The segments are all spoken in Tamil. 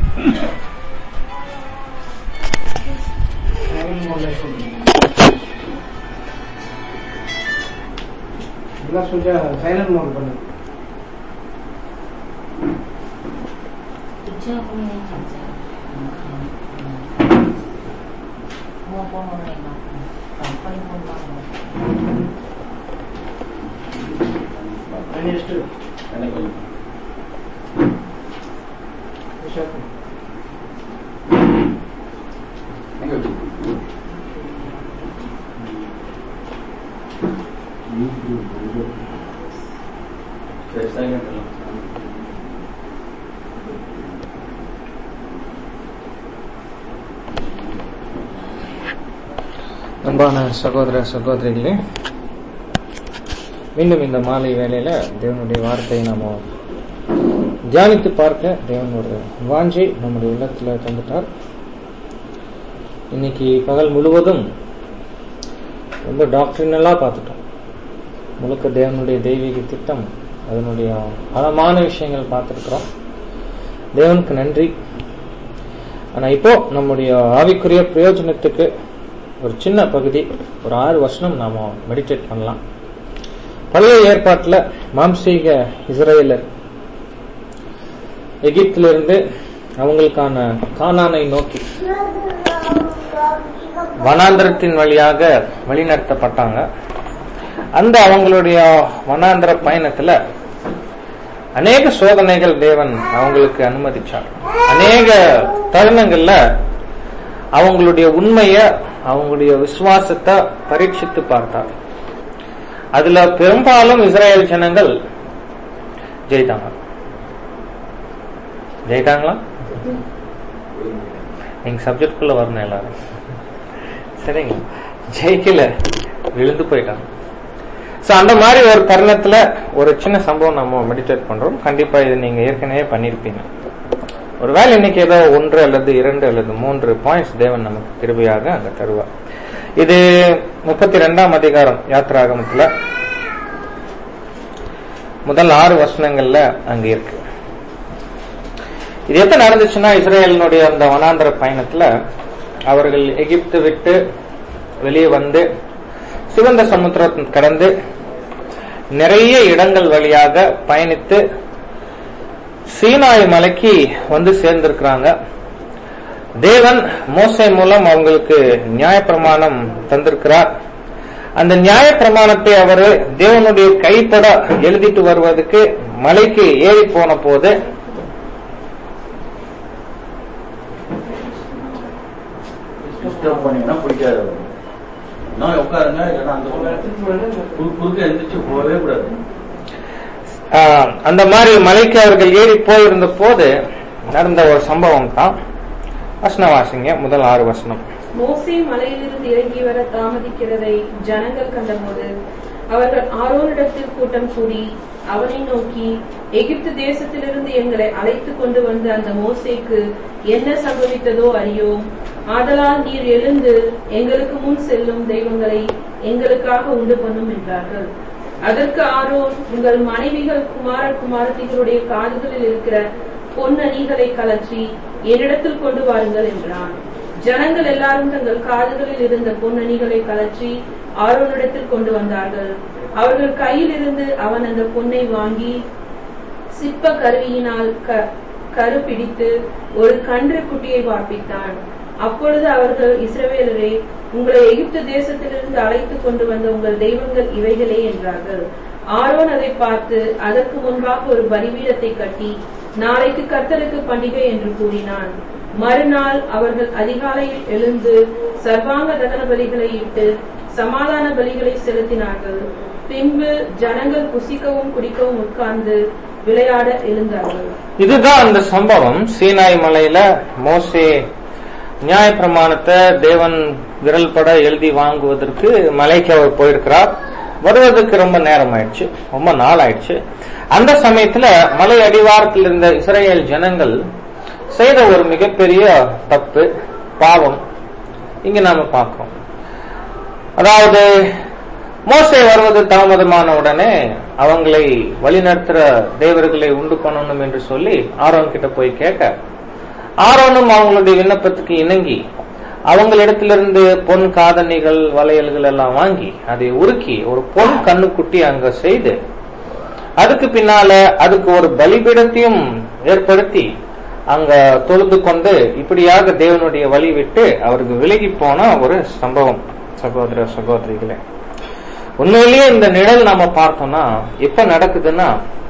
சைலண்ட் மோட்ல சொல்லுங்க இதெல்லாம் சுவிட்சா சைலண்ட் மோட் பண்ணு Kecil pun yang kecil. Mau pun mau enak. Sampai pun mau. అని ಎಷ್ಟು எனக்கு ವಿಶಾಖ எனக்கு சரி சரிங்க அன்பான சகோதர சகோதரிகளே மீண்டும் இந்த மாலை வேளையில தேவனுடைய வார்த்தையை நாம தியானித்து பார்க்க தேவன் ஒரு வாஞ்சை நம்முடைய உள்ளத்துல தந்துட்டார் இன்னைக்கு பகல் முழுவதும் ரொம்ப டாக்டரினலா பார்த்துட்டோம் முழுக்க தேவனுடைய தெய்வீக திட்டம் அதனுடைய ஆழமான விஷயங்கள் பார்த்துருக்கிறோம் தேவனுக்கு நன்றி ஆனா இப்போ நம்முடைய ஆவிக்குரிய பிரயோஜனத்துக்கு ஒரு சின்ன பகுதி ஒரு ஆறு வருஷம் நாம மெடிடேட் பண்ணலாம் பழைய ஏற்பாட்டுல மாம்சீக இஸ்ரேலர் எகிப்திலிருந்து அவங்களுக்கான கானானை நோக்கி வனாந்திரத்தின் வழியாக வழிநடத்தப்பட்டாங்க அந்த அவங்களுடைய வனாந்திர பயணத்துல அநேக சோதனைகள் தேவன் அவங்களுக்கு அனுமதிச்சார் அநேக தருணங்கள்ல அவங்களுடைய உண்மைய அவங்களுடைய விசுவாசத்தை பரீட்சித்து பார்த்தார் அதுல பெரும்பாலும் இஸ்ரேல் ஜனங்கள் ஜெயித்தாங்க ஜெயித்தாங்களா நீங்க சப்ஜெக்ட்குள்ள வரணும் எல்லாரும் சரிங்க ஜெயிக்கல விழுந்து போயிட்டாங்க சோ அந்த மாதிரி ஒரு தருணத்துல ஒரு சின்ன சம்பவம் நம்ம மெடிடேட் பண்றோம் கண்டிப்பா இது நீங்க ஏற்கனவே பண்ணிருப்பீங்க ஒருவேளை இன்னைக்கு ஏதோ ஒன்று அல்லது இரண்டு அல்லது மூன்று பாயிண்ட்ஸ் தேவன் நமக்கு கிருபையாக அங்க தருவார் இது முப்பத்தி ரெண்டாம் அதிகாரம் யாத்திராகமத்துல முதல் ஆறு வசனங்கள்ல அங்க இருக்கு இது எப்ப நடந்துச்சுன்னா இஸ்ரேலினுடைய அந்த வனாந்தர பயணத்துல அவர்கள் எகிப்து விட்டு வெளியே வந்து சிவந்த சமுத்திரத்தை கடந்து நிறைய இடங்கள் வழியாக பயணித்து சீனாய் மலைக்கு வந்து சேர்ந்திருக்கிறாங்க தேவன் மோசை மூலம் அவங்களுக்கு நியாயப்பிரமாணம் தந்திருக்கிறார் அந்த நியாயப்பிரமாணத்தை அவர் தேவனுடைய கைப்பட எழுதிட்டு வருவதற்கு மலைக்கு ஏறி போன போது டிஸ்டர்ப் பண்ணீங்கன்னா பிடிக்காது நான் உட்காருங்க இல்லைன்னா அந்த பக்கம் குறு- குறுக்க எழுந்திரிச்சு போகவே கூடாது ஆஹ், அந்த மாதிரி மலைக்கு அவர்கள் ஏறி போயிருந்த போது நடந்த ஒரு சம்பவம் தான் வசனவாசிங்க முதல் ஆறு வசனம் மோசே மலையிலிருந்து இறங்கி வர தாமதிக்கிறதை ஜனங்கள் கண்டபோது அவர்கள் ஆரோனிடத்தில் கூட்டம் கூடி அவனை நோக்கி எகிப்து தேசத்திலிருந்து எங்களை அழைத்து கொண்டு வந்த அந்த மோசேக்கு என்ன சம்பவித்ததோ அறியோம் ஆதலால் நீர் எழுந்து எங்களுக்கு முன் செல்லும் தெய்வங்களை எங்களுக்காக உண்டு பண்ணும் என்றார்கள் அதற்கு ஆரோன் உங்கள் மனைவிகள் குமார குமாரத்திகளுடைய காதுகளில் இருக்கிற பொன்னணிகளை கலற்றி என்னிடத்தில் கொண்டு வாருங்கள் என்றான் ஜனங்கள் எல்லாரும் தங்கள் காதுகளில் இருந்த பொன்னணிகளை கலற்றி ஆரோனிடத்தில் கொண்டு வந்தார்கள் அவர்கள் கையில் இருந்து அவன் அந்த பொன்னை வாங்கி சிற்ப கருவியினால் க- கரு பிடித்து ஒரு கன்று குட்டியை வார்ப்பித்தான் அப்பொழுது அவர்கள் இஸ்ரவேலரே உங்களை எகிப்து தேசத்திலிருந்து அழைத்து கொண்டு வந்த உங்கள் தெய்வங்கள் இவைகளே என்றார்கள் ஆரோன் அதை பார்த்து அதற்கு முன்பாக ஒரு பலிபீடத்தை கட்டி நாளைக்கு கர்த்தருக்கு பண்டிகை என்று கூறினான் மறுநாள் அவர்கள் அதிகாலையில் எழுந்து சர்வாங்க தகன பலிகளை இட்டு சமாதான பலிகளை செலுத்தினார்கள் பின்பு ஜனங்கள் புசிக்கவும் குடிக்கவும் உட்கார்ந்து விளையாட எழுந்தார்கள் இதுதான் அந்த சம்பவம் சீனாய் மலையில மோசே நியாயப்பிரமாணத்தை தேவன் விரல் பட எழுதி வாங்குவதற்கு மலைக்கு அவர் போயிருக்கிறார் வருவதற்கு ரொம்ப நேரம் ஆயிடுச்சு ரொம்ப நாள் ஆயிடுச்சு அந்த சமயத்துல மலை அடிவாரத்தில் இருந்த இஸ்ரேல் ஜனங்கள் செய்த ஒரு மிகப்பெரிய தப்பு பாவம் இங்க நாம பார்க்கிறோம் அதாவது மோசே வருவது தாமதமான உடனே அவங்களை வழிநடத்துற தேவர்களை உண்டு பண்ணணும் என்று சொல்லி ஆரோன் கிட்ட போய் கேட்க ஆரோனும் அவங்களுடைய விண்ணப்பத்துக்கு இணங்கி அவங்களிடத்திலிருந்து பொன் காதணிகள் வளையல்கள் எல்லாம் வாங்கி அதை உருக்கி ஒரு பொன் கண்ணுக்குட்டி அங்க செய்து அதுக்கு பின்னால அதுக்கு ஒரு பலிபீடத்தையும் ஏற்படுத்தி அங்க தொழுது கொண்டு இப்படியாக தேவனுடைய வழி விட்டு அவருக்கு விலகி போன ஒரு சம்பவம் சகோதர சகோதரிகளே உண்மையிலேயே இந்த நிழல் நாம பார்த்தோம்னா எப்ப நடக்குதுன்னா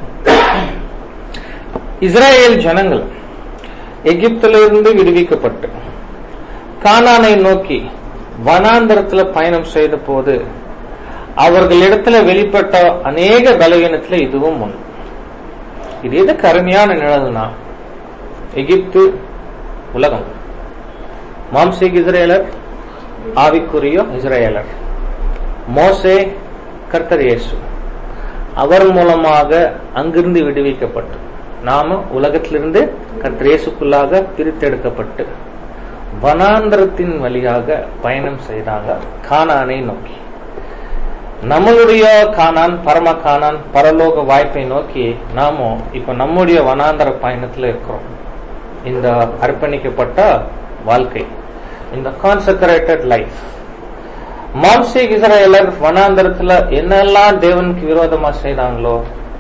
இஸ்ரேல் ஜனங்கள் எகிப்திலிருந்து விடுவிக்கப்பட்டு கானானை நோக்கி வனாந்தரத்துல பயணம் செய்த போது அவர்களிடத்துல வெளிப்பட்ட அநேக பலவீனத்துல இதுவும் ஒன்று இது எதுக்கு அருமையான நிழல்னா எகிப்து உலகம் மாம்சீக் இஸ்ரேலர் ஆவிக்குரிய இஸ்ரேலர் மோசே கர்த்தர் இயேசு அவர் மூலமாக அங்கிருந்து விடுவிக்கப்பட்டு நாம உலகத்திலிருந்து கர்த்தர் இயேசுக்குள்ளாக பிரித்தெடுக்கப்பட்டு வனாந்தரத்தின் வழியாக பயணம் செய்தாங்க கானானை நோக்கி நம்மளுடைய காணான் பரம காணான் பரலோக வாய்ப்பை நோக்கி நாமும் இப்ப நம்முடைய வனாந்தர பயணத்துல இருக்கிறோம் இந்த அர்ப்பணிக்கப்பட்ட வாழ்க்கை இந்த கான்செக்ரேட்டட் லைஃப் மாம்சீக் இஸ்ரேலர் வனாந்தரத்துல என்னெல்லாம் தேவனுக்கு விரோதமா செய்தாங்களோ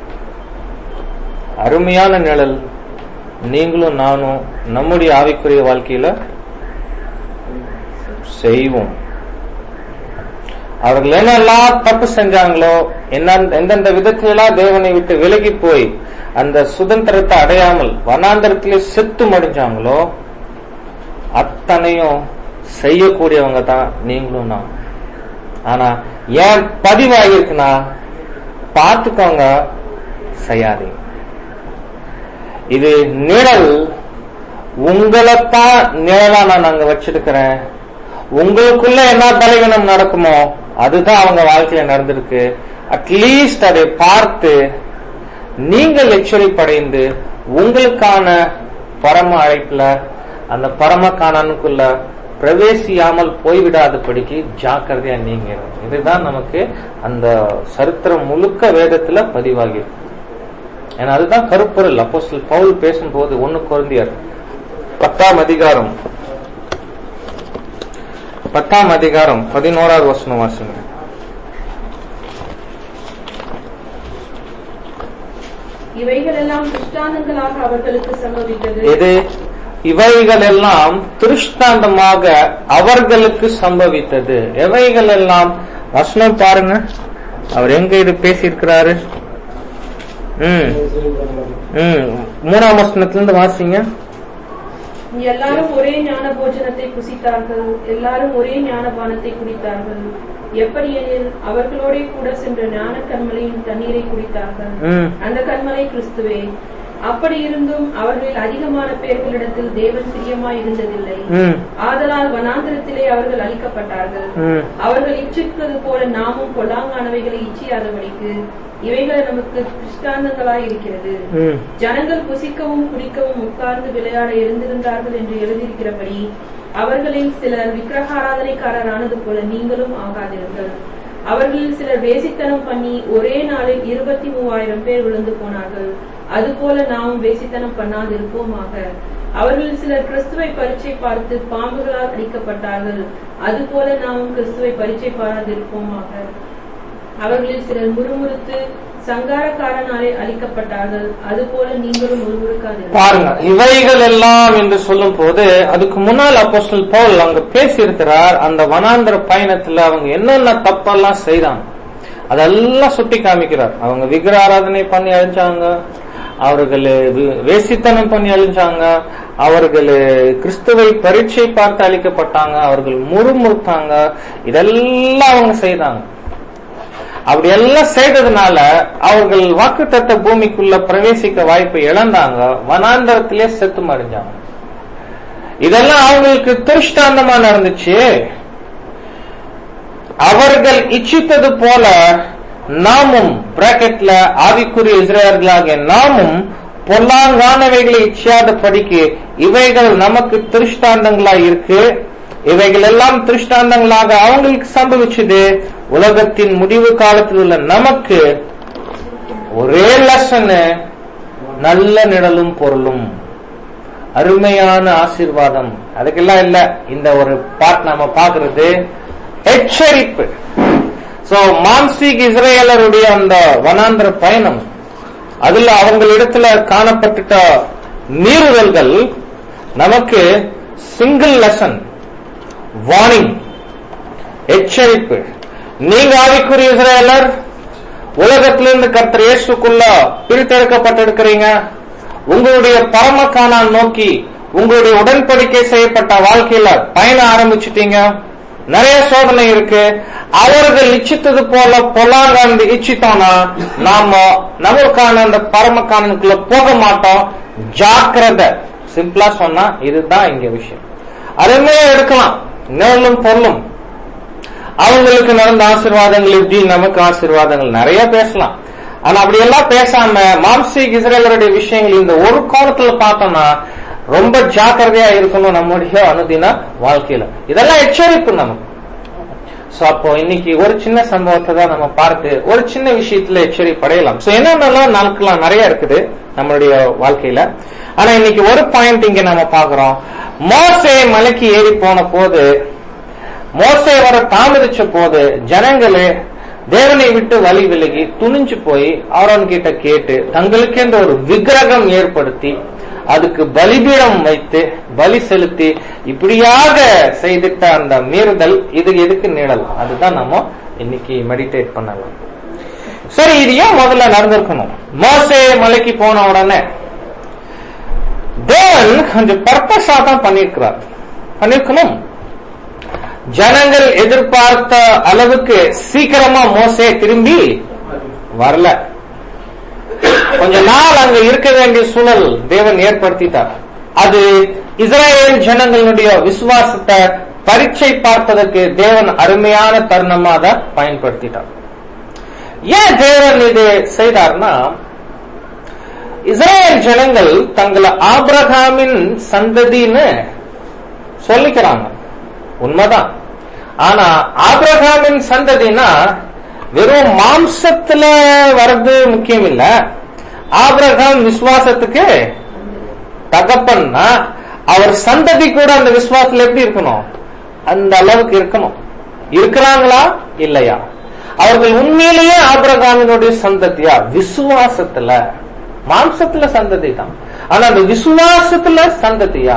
அருமையான நிழல் நீங்களும் நானும் நம்முடைய ஆவிக்குரிய வாழ்க்கையில செய்வோம் அவர்கள் என்னெல்லாம் தப்பு செஞ்சாங்களோ என்ன எந்தெந்த விதத்திலெல்லாம் தேவனை விட்டு விலகி போய் அந்த சுதந்திரத்தை அடையாமல் வனாந்தரத்திலே செத்து மடிஞ்சாங்களோ அத்தனையும் செய்யக்கூடியவங்க தான் நீங்களும் நான் ஆனா ஏன் பதிவாகிருக்குன்னா பார்த்துக்கோங்க செய்யாதீங்க இது நிழல் உங்களைத்தான் நிழலா நான் அங்க வச்சிருக்கிறேன் உங்களுக்குள்ள என்ன பலவீனம் நடக்குமோ அதுதான் அவங்க வாழ்க்கையில நடந்திருக்கு அட்லீஸ்ட் அதை பார்த்து நீங்கள் எச்சரிப்படைந்து உங்களுக்கான பரம அழைப்புல அந்த பரம காணனுக்குள்ள பிரவேசியாமல் போய்விடாதபடிக்கு ஜாக்கிரதையா நீங்க இருங்க. இதுதான் நமக்கு அந்த சரித்திரம் முழுக்க வேதத்துல பதிவாகி ஏன்னா அதுதான் கருப்பொருள் அப்போ பவுல் பேசும்போது ஒன்னு குழந்தையர் பத்தாம் அதிகாரம் பத்தாம் அதிகாரம் பதினோராவது வசனம் வாசிங்க இவைகளெல்லாம் துஷ்டாந்தங்களாக அவர்களுக்கு சம்பவித்தது எது இவைகள் எல்லாம் திருஷ்டாந்தமாக அவர்களுக்கு சம்பவித்தது எவைகள் எல்லாம் வசனம் பாருங்க அவர் எங்க இது பேசியிருக்கிறாரு ம் ம் மூணாம் வசனத்திலிருந்து வாசிங்க எல்லாரும் ஒரே ஞான போஜனத்தை புசித்தார்கள் எல்லாரும் ஒரே ஞான பானத்தை குடித்தார்கள் எப்படியெனில் அவர்களோட கூட சென்ற ஞான கண்மலையின் தண்ணீரை குடித்தார்கள் ம் அந்த கண்மலை கிறிஸ்துவே அப்படி இருந்தும் அவர்களில் அதிகமான பேர்களிடத்தில் தேவன் பிரியமாய் இருந்ததில்லை ம் ஆதலால் வனாந்திரத்திலே அவர்கள் அழிக்கப்பட்டார்கள் ம் அவர்கள் இச்சிப்பது போல நாமும் பொல்லாங்கானவைகளை இச்சியாதபடிக்கு இவைகள் நமக்கு திருஷ்டாந்தங்களாய் இருக்கிறது ம் ஜனங்கள் புசிக்கவும் குடிக்கவும் உட்கார்ந்து விளையாட இருந்திருந்தார்கள் என்று எழுதியிருக்கிறபடி அவர்களில் சிலர் விக்கிரகாராதனைக்காரரானது போல நீங்களும் ஆகாதிருங்கள் அவர்களில் சிலர் வேசித்தனம் பண்ணி ஒரே நாளில் இருபத்தி மூவாயிரம் பேர் விழுந்து போனார்கள் அதுபோல நாமும் வேசித்தனம் பண்ணாதிருப்போமாக அவர்களில் சிலர் கிறிஸ்துவை பரீட்சை பார்த்து பாம்புகளால் அடிக்கப்பட்டார்கள் அதுபோல நாமும் கிறிஸ்துவை பரீட்சை பாராதிருப்போமாக அவர்களில் சிலர் முறுமுறுத்து சங்காரக்காரனாலே அழிக்கப்பட்டார்கள் அதுபோல நீங்களும் முறுமுறுக்காதீர்கள் பாருங்க இவைகள் எல்லாம் என்று சொல்லும் போது அதுக்கு முன்னால் அப்போஸ்தலன் பவுல் அங்க பேசியிருக்கிறார் அந்த வனாந்தர பயணத்துல அவங்க என்னென்ன தப்பெல்லாம் செய்தாங்க அதெல்லாம் சுட்டி காமிக்கிறார் அவங்க விக்கிர ஆராதனை பண்ணி அழிஞ்சாங்க அவர்கள் வி- வேசித்தனம் பண்ணி அழிஞ்சாங்க அவர்கள் கிறிஸ்துவை பரீட்சை பார்த்து அழிக்கப்பட்டாங்க அவர்கள் முறுமுறுத்தாங்க இதெல்லாம் அவங்க செய்தாங்க அப்படி எல்லாம் செய்ததுனால அவர்கள் வாக்குத்தத்த பூமிக்குள்ள பிரவேசிக்க வாய்ப்பை இழந்தாங்க வனாந்தரத்திலே செத்து மடிஞ்சாங்க இதெல்லாம் அவங்களுக்கு திருஷ்டாந்தமா நடந்துச்சு அவர்கள் இச்சித்தது போல நாமும் பிராக்கெட்ல ஆவிக்குரிய இஸ்ரேலர்களாகிய நாமும் பொல்லாங்கானவைகளை இச்சியாத படிக்கு இவைகள் நமக்கு திருஷ்டாந்தங்களா இருக்கு இவைகள் எல்லாம் திருஷ்டாந்தங்களாக அவங்களுக்கு சம்பவிச்சது உலகத்தின் முடிவு காலத்தில் உள்ள நமக்கு ஒரே லெசன் நல்ல நிழலும் பொருளும் அருமையான ஆசீர்வாதம் அதுக்கெல்லாம் இல்ல இந்த ஒரு பாட் நாம பாக்குறது எச்சரிப்பு சோ மான்சிக் இஸ்ரேலருடைய அந்த வனாந்திர பயணம் அதுல அவங்களிடத்துல காணப்பட்டுட்ட மீறுதல்கள் நமக்கு சிங்கிள் லெசன் வார்னிங் எச்சரிப்பு நீங்க ஆவிக்குரிய இஸ்ரேலர் உலகத்திலிருந்து கர்த்தர் இயேசுக்குள்ள பிரித்தெடுக்கப்பட்டிருக்கிறீங்க உங்களுடைய பரமக்கானால் நோக்கி உங்களுடைய உடன்படிக்கை செய்யப்பட்ட வாழ்க்கையில பயணம் ஆரம்பிச்சிட்டீங்க நிறைய சோதனை இருக்கு அவர்கள் இச்சித்தது போல பொல்லாங்காந்து இச்சித்தோம்னா நாம நம்மளுக்கான அந்த பரமக்கானனுக்குள்ள போக மாட்டோம் ஜாக்கிரதை சிம்பிளா சொன்னா இதுதான் இங்க விஷயம் அருமையா எடுக்கலாம் நேர்லும் பொருளும் அவங்களுக்கு நடந்த ஆசீர்வாதங்கள் இப்படி நமக்கு ஆசீர்வாதங்கள் நிறைய பேசலாம் ஆனா அப்படி எல்லாம் பேசாம மாம்சிக் இஸ்ரேலருடைய விஷயங்கள் இந்த ஒரு கோணத்துல பார்த்தோம்னா ரொம்ப ஜாக்கிரதையா இருக்கணும் நம்முடைய அனுதின வாழ்க்கையில இதெல்லாம் எச்சரிப்பு நமக்கு சோ அப்போ இன்னைக்கு ஒரு சின்ன சம்பவத்தை தான் நம்ம பார்த்து ஒரு சின்ன விஷயத்துல எச்சரிப்பு அடையலாம் சோ என்னென்னலாம் நாட்கள்லாம் நிறைய இருக்குது நம்மளுடைய வாழ்க்கையில ஆனா இன்னைக்கு ஒரு பாயிண்ட் இங்க நம்ம பாக்குறோம் மோசே மலைக்கு ஏறி போன போது மோசே வர தாமதிச்ச போது ஜனங்களே தேவனை விட்டு வழி விலகி துணிஞ்சு போய் ஆரோன் கிட்ட கேட்டு தங்களுக்கென்ற ஒரு விக்கிரகம் ஏற்படுத்தி அதுக்கு பலிபீடம் வைத்து பலி செலுத்தி இப்படியாக செய்திட்ட அந்த மீறுதல் இது எதுக்கு நிழல் அதுதான் நம்ம இன்னைக்கு மெடிடேட் பண்ணலாம் சரி இது ஏன் முதல்ல நடந்திருக்கணும் மோசே மலைக்கு போன உடனே தேவன் கொஞ்சம் பர்பஸா தான் பண்ணிருக்கிறார் பண்ணிருக்கணும் ஜனங்கள் எதிர்பார்த்த அளவுக்கு சீக்கிரமா மோசே திரும்பி வரல கொஞ்ச நாள் அங்க இருக்க வேண்டிய சூழல் தேவன் ஏற்படுத்திட்டார் அது இஸ்ரேல் ஜனங்களுடைய விசுவாசத்தை பரீட்சை பார்ப்பதற்கு தேவன் அருமையான தருணமா அதை பயன்படுத்திட்டார் ஏன் தேவன் இது செய்தார்னா இஸ்ரேல் ஜனங்கள் தங்களை ஆபிரகாமின் சந்ததின்னு சொல்லிக்கிறாங்க உண்மைதான் ஆனா ஆபிரகாமின் சந்ததினா வெறும் மாம்சத்துல வர்றது முக்கியம் இல்ல ஆபிரகாம் விசுவாசத்துக்கு தகப்பன்னா அவர் சந்ததி கூட அந்த விசுவாசத்துல எப்படி இருக்கணும் அந்த அளவுக்கு இருக்கணும் இருக்கிறாங்களா இல்லையா அவர்கள் உண்மையிலேயே ஆபிரகாமினுடைய சந்ததியா விசுவாசத்துல மாம்சத்துல சந்ததி தான் ஆனா அந்த விசுவாசத்துல சந்ததியா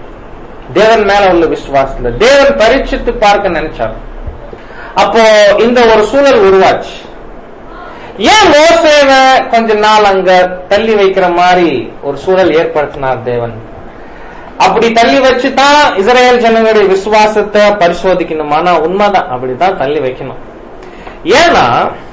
தேவன் மேல உள்ள விசுவாசத்துல தேவன் பரீட்சித்து பார்க்க நினைச்சார் அப்போ இந்த ஒரு சூழல் உருவாச்சு ஏன் மோசேவ கொஞ்ச நாள் அங்க தள்ளி வைக்கிற மாதிரி ஒரு சூழல் ஏற்படுத்தினார் தேவன் அப்படி தள்ளி வச்சுதான் இஸ்ரேல் ஜனங்களுடைய விசுவாசத்தை பரிசோதிக்கணுமானா உண்மைதான் அப்படிதான் தள்ளி வைக்கணும் ஏன்னா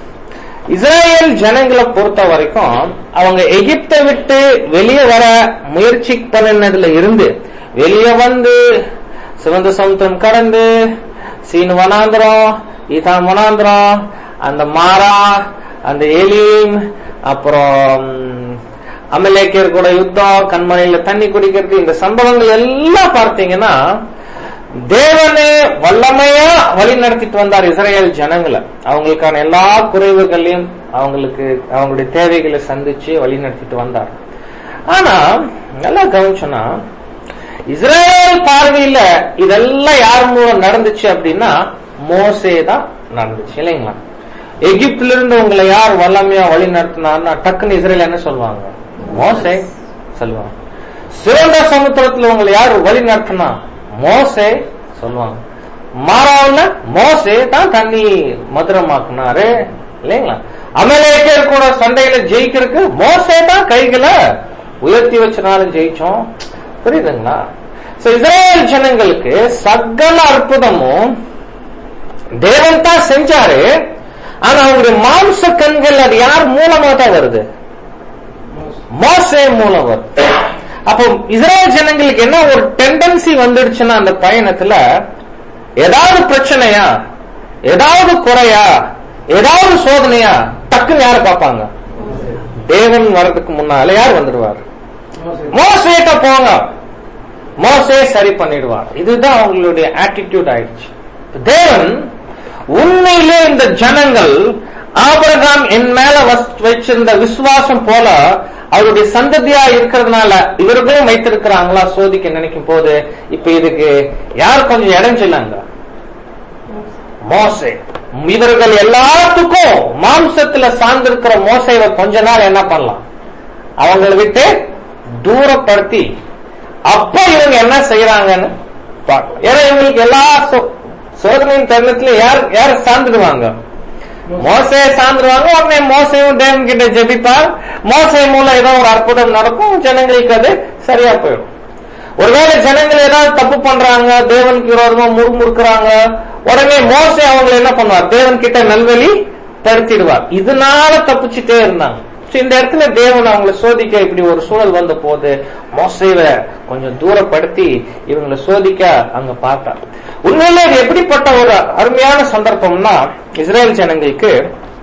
இஸ்ரேல் ஜனங்களை பொறுத்த வரைக்கும் அவங்க எகிப்தை விட்டு வெளியே வர முயற்சி பண்ணினதுல இருந்து வெளியே வந்து சிவந்த சமுத்திரம் கடந்து சீன் வனாந்திரம் ஈதான் வனாந்திரம் அந்த மாரா அந்த எலீம் அப்புறம் அமலேக்கியர் கூட யுத்தம் கண்மனையில தண்ணி குடிக்கிறது இந்த சம்பவங்கள் எல்லாம் பார்த்தீங்கன்னா தேவனே வல்லமையா வழி நடத்திட்டு வந்தார் இஸ்ரேல் ஜனங்களை அவங்களுக்கான எல்லா குறைவுகளையும் அவங்களுக்கு அவங்களுடைய தேவைகளை சந்திச்சு வழி நடத்திட்டு வந்தார் ஆனா நல்லா கவனிச்சோன்னா இஸ்ரேல் பார்வையில இதெல்லாம் யார் மூலம் நடந்துச்சு அப்படின்னா மோசே தான் நடந்துச்சு இல்லைங்களா எகிப்துல இருந்து உங்களை யார் வல்லமையா வழி நடத்தினார்னா டக்குன்னு இஸ்ரேல் என்ன சொல்லுவாங்க மோசே சொல்லுவாங்க சிறந்த சமுத்திரத்துல உங்களை யார் வழி நடத்தினா மோசே சொல்லுவாங்க மாறாவில் மோசே தான் தண்ணி மதுரமாக்குனாரு இல்லைங்களா அமலேக்கர் கூட சண்டையில ஜெயிக்கிறதுக்கு மோசே தான் கைகளை உயர்த்தி வச்சனாலும் ஜெயிச்சோம் புரியுதுங்களா இஸ்ரேல் ஜனங்களுக்கு சகல அற்புதமும் தேவன் தான் செஞ்சாரு ஆனா அவங்களுடைய மாம்ச கண்கள் அது யார் மூலமா தான் வருது மோசே மூலம் வருது அப்போ இஸ்ரேல் ஜனங்களுக்கு என்ன ஒரு டெண்டன்சி வந்துடுச்சுன்னா அந்த பயணத்துல ஏதாவது பிரச்சனையா ஏதாவது குறையா ஏதாவது சோதனையா டக்குன்னு யார பார்ப்பாங்க தேவன் வர்றதுக்கு முன்னால யார் வந்துடுவார் மோசேட்ட போங்க மோசே சரி பண்ணிடுவார் இதுதான் அவங்களுடைய ஆட்டிடியூட் ஆயிடுச்சு தேவன் உண்மையிலே இந்த ஜனங்கள் ஆபரகாம் என் மேல வச்சிருந்த விசுவாசம் போல அவருடைய சந்ததியா இருக்கிறதுனால இவர்களும் வைத்திருக்கிறாங்களா சோதிக்க நினைக்கும் போது இப்ப இதுக்கு யார் கொஞ்சம் இடைஞ்சில்லாங்க மோசே இவர்கள் எல்லாத்துக்கும் மாம்சத்துல சார்ந்திருக்கிற மோசைவை கொஞ்ச நாள் என்ன பண்ணலாம் அவங்களை விட்டு தூரப்படுத்தி அப்ப இவங்க என்ன செய்யறாங்கன்னு பார்க்கலாம் ஏன்னா இவங்களுக்கு எல்லா சோ- சோதனையின் தருணத்துல யார் யார் சார்ந்துடுவாங்க மோசையை சார்ந்துருவாங்க உடனே மோசையும் தேவன் கிட்ட ஜெபிப்பார் மோசை மூலம் ஏதோ ஒரு அற்புதம் நடக்கும் ஜனங்களுக்கு அது சரியா போயிடும் ஒருவேளை ஜனங்கள் ஏதாவது தப்பு பண்றாங்க தேவனுக்கு விரோதமா முறுமுறுக்கிறாங்க உடனே மோசை அவங்களை என்ன பண்ணுவார் தேவன் கிட்ட நல்வழி படுத்திடுவார் இதனால தப்பிச்சுட்டே இருந்தாங்க So, இந்த இடத்துல தேவன் அவங்களை சோதிக்க இப்படி ஒரு சூழல் வந்த போது மோசைவை கொஞ்சம் தூரப்படுத்தி இவங்களை சோதிக்க அங்க பார்த்தார் உண்மையிலே இது எப்படிப்பட்ட ஒரு அருமையான சந்தர்ப்பம்னா இஸ்ரேல் ஜனங்களுக்கு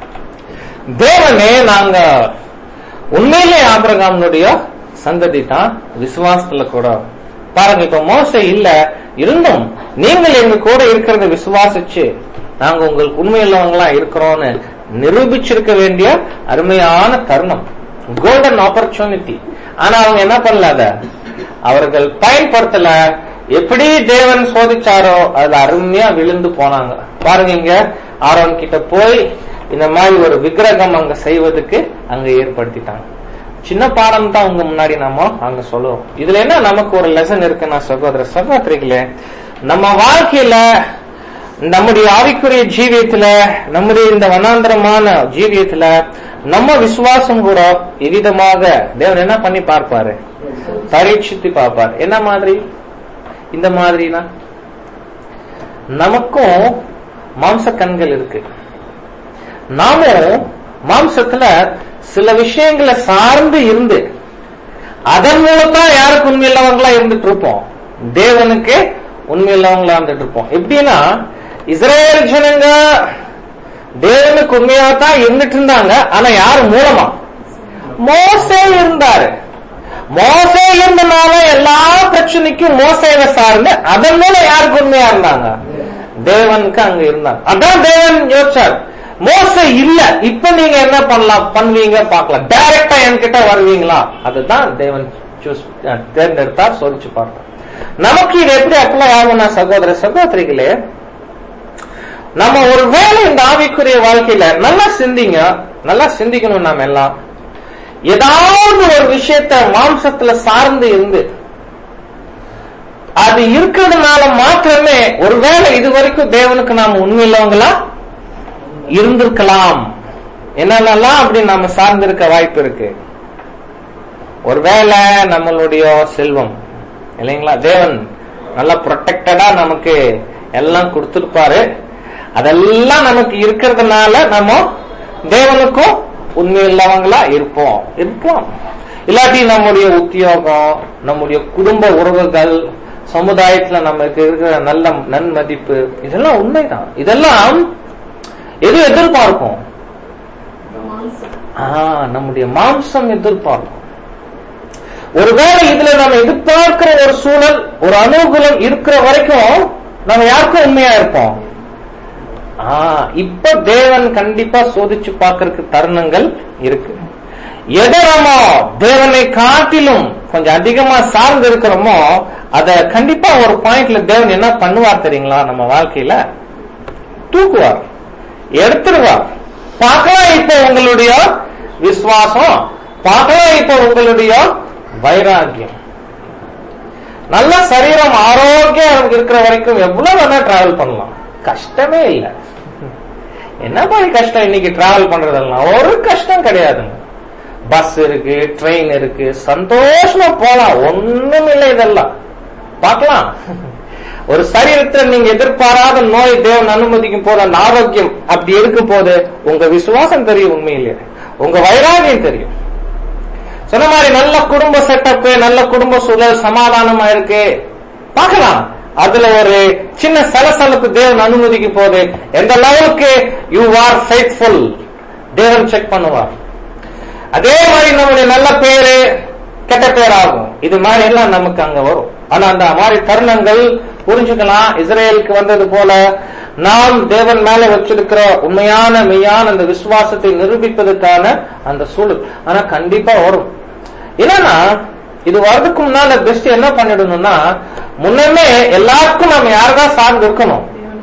தேவனே நாங்க உண்மையிலே ஆபிரகாமனுடைய சந்ததி தான் விசுவாசத்துல கூட பாருங்க இப்ப மோசை இல்ல இருந்தும் நீங்கள் எங்க கூட இருக்கிறத விசுவாசிச்சு நாங்க உங்களுக்கு உண்மையுள்ளவங்களா இருக்கிறோம்னு நிரூபிச்சிருக்க வேண்டிய அருமையான தருணம் கோல்டன் ஆப்பர்ச்சுனிட்டி ஆனா அவங்க என்ன பண்ணல அத அவர்கள் பயன்படுத்தல எப்படி தேவன் சோதிச்சாரோ அதுல அருமையா விழுந்து போனாங்க பாருங்க இங்க ஆரோன் கிட்ட போய் இந்த மாதிரி ஒரு விக்கிரகம் அங்க செய்வதற்கு அங்க ஏற்படுத்திட்டாங்க சின்ன பாடம் தான் உங்க முன்னாடி நாம அங்க சொல்லுவோம் இதுல என்ன நமக்கு ஒரு லெசன் இருக்குன்னா சகோதர சகோதரிகளே நம்ம வாழ்க்கையில நம்முடைய ஆவிக்குரிய ஜீவியத்துல நம்முடைய இந்த வனாந்தரமான ஜீவியத்துல நம்ம விசுவாசம் கூட எவ்விதமாக தேவன் என்ன பண்ணி பார்ப்பாரு பரீட்சித்து பார்ப்பார் என்ன மாதிரி இந்த மாதிரினா நமக்கும் மாம்ச கண்கள் இருக்கு நாமும் மாம்சத்துல சில விஷயங்களை சார்ந்து இருந்து அதன் மூலத்தான் யாருக்கு உண்மையுள்ளவங்களா இருந்துட்டு இருப்போம் தேவனுக்கு உண்மையுள்ளவங்களா இருந்துட்டு இருப்போம் எப்படின்னா இஸ்ரேல் ஜனங்க தேவனுக்கு உண்மையா தான் இருந்துட்டு இருந்தாங்க ஆனா யார் மூலமா மோசே இருந்தாரு மோசே இருந்தனால எல்லா பிரச்சனைக்கும் மோசேவை சார்ந்து அதன் மூலம் யாருக்கு உண்மையா இருந்தாங்க தேவனுக்கு அங்க இருந்தாங்க அதான் தேவன் யோசிச்சார் மோசே இல்ல இப்ப நீங்க என்ன பண்ணலாம் பண்ணுவீங்க பார்க்கலாம் டைரக்டா என்கிட்ட வருவீங்களா அதுதான் தேவன் சூஸ் தேர்ந்தெடுத்தார் சோதிச்சு பார்த்தார் நமக்கு இது எப்படி அப்ளை ஆகும்னா சகோதர சகோதரிகளே நம்ம ஒரு வேளை இந்த ஆவிக்குரிய வாழ்க்கையில நல்லா சிந்திங்க நல்லா சிந்திக்கணும் நாம எல்லாம் ஏதாவது ஒரு விஷயத்த மாம்சத்துல சார்ந்து இருந்து அது இருக்கிறதுனால மாத்திரமே ஒருவேளை இது வரைக்கும் தேவனுக்கு நாம உண்மையில்லவங்களா இருந்திருக்கலாம் என்னென்னலாம் அப்படி நாம சார்ந்திருக்க வாய்ப்பு இருக்கு ஒருவேளை நம்மளுடைய செல்வம் இல்லைங்களா தேவன் நல்லா ப்ரொடெக்டடா நமக்கு எல்லாம் கொடுத்திருப்பாரு அதெல்லாம் நமக்கு இருக்கிறதுனால நம்ம தேவனுக்கும் உண்மையுள்ளவங்களா இருப்போம் இருக்கலாம் இல்லாட்டி நம்முடைய உத்தியோகம் நம்முடைய குடும்ப உறவுகள் சமுதாயத்துல நமக்கு இருக்கிற நல்ல நன்மதிப்பு இதெல்லாம் உண்மைதான் இதெல்லாம் எது எதிர்பார்க்கும் ஆ, நம்முடைய மாம்சம் எதிர்பார்க்கும் ஒருவேளை இதுல நம்ம எதிர்பார்க்கிற ஒரு சூழல் ஒரு அனுகூலம் இருக்கிற வரைக்கும் நம்ம யாருக்கும் உண்மையா இருப்போம் ஆ, இப்ப தேவன் கண்டிப்பா சோதிச்சு பார்க்கறதுக்கு தருணங்கள் இருக்கு எதை நம்ம தேவனை காட்டிலும் கொஞ்சம் அதிகமா சார்ந்து இருக்கிறோமோ அத கண்டிப்பா ஒரு பாயிண்ட்ல தேவன் என்ன பண்ணுவார் தெரியுங்களா நம்ம வாழ்க்கையில தூக்குவார் எடுத்துருவார் பார்க்கலாம் இப்போ உங்களுடைய விசுவாசம் பார்க்கலாம் இப்போ உங்களுடைய வைராகியம் நல்ல சரீரம் ஆரோக்கியம் இருக்கிற வரைக்கும் எவ்வளவு வேணா டிராவல் பண்ணலாம் கஷ்டமே இல்லை என்ன மாதிரி கஷ்டம் இன்னைக்கு டிராவல் பண்றதெல்லாம் ஒரு கஷ்டம் கிடையாதுங்க பஸ் இருக்கு ட்ரெயின் இருக்கு சந்தோஷமா போலாம் ஒண்ணும் இல்லை இதெல்லாம் பார்க்கலாம் ஒரு சரீரத்தை நீங்க எதிர்பாராத நோய் தேவன் அனுமதிக்கும் போது அந்த ஆரோக்கியம் அப்படி இருக்கும் போது உங்க விசுவாசம் தெரியும் உண்மையிலேயே உங்க வைராகியம் தெரியும் சொன்ன மாதிரி நல்ல குடும்ப செட்டப் நல்ல குடும்ப சூழல் சமாதானமா இருக்கு பார்க்கலாம் அதுல ஒரு சின்ன சலசலப்பு தேவன் அனுமதிக்கும் போது எந்த லெவலுக்கு யூ ஆர் ஃபேத்ஃபுல் தேவன் செக் பண்ணுவார் அதே மாதிரி நம்முடைய நல்ல பேரு கெட்ட பேர் ஆகும் இது மாதிரி எல்லாம் நமக்கு அங்க வரும் ஆனா அந்த மாதிரி தருணங்கள் புரிஞ்சுக்கலாம் இஸ்ரேலுக்கு வந்தது போல நாம் தேவன் மேல வச்சிருக்கிற உண்மையான மெய்யான அந்த விசுவாசத்தை நிரூபிப்பதற்கான அந்த சூழல் ஆனா கண்டிப்பா வரும் என்னன்னா இது வர்றதுக்கு முன்னால பெஸ்ட் என்ன பண்ணிடணும்னா முன்னமே எல்லாருக்கும் நம்ம யாரதான் சார்ந்து இருக்கணும்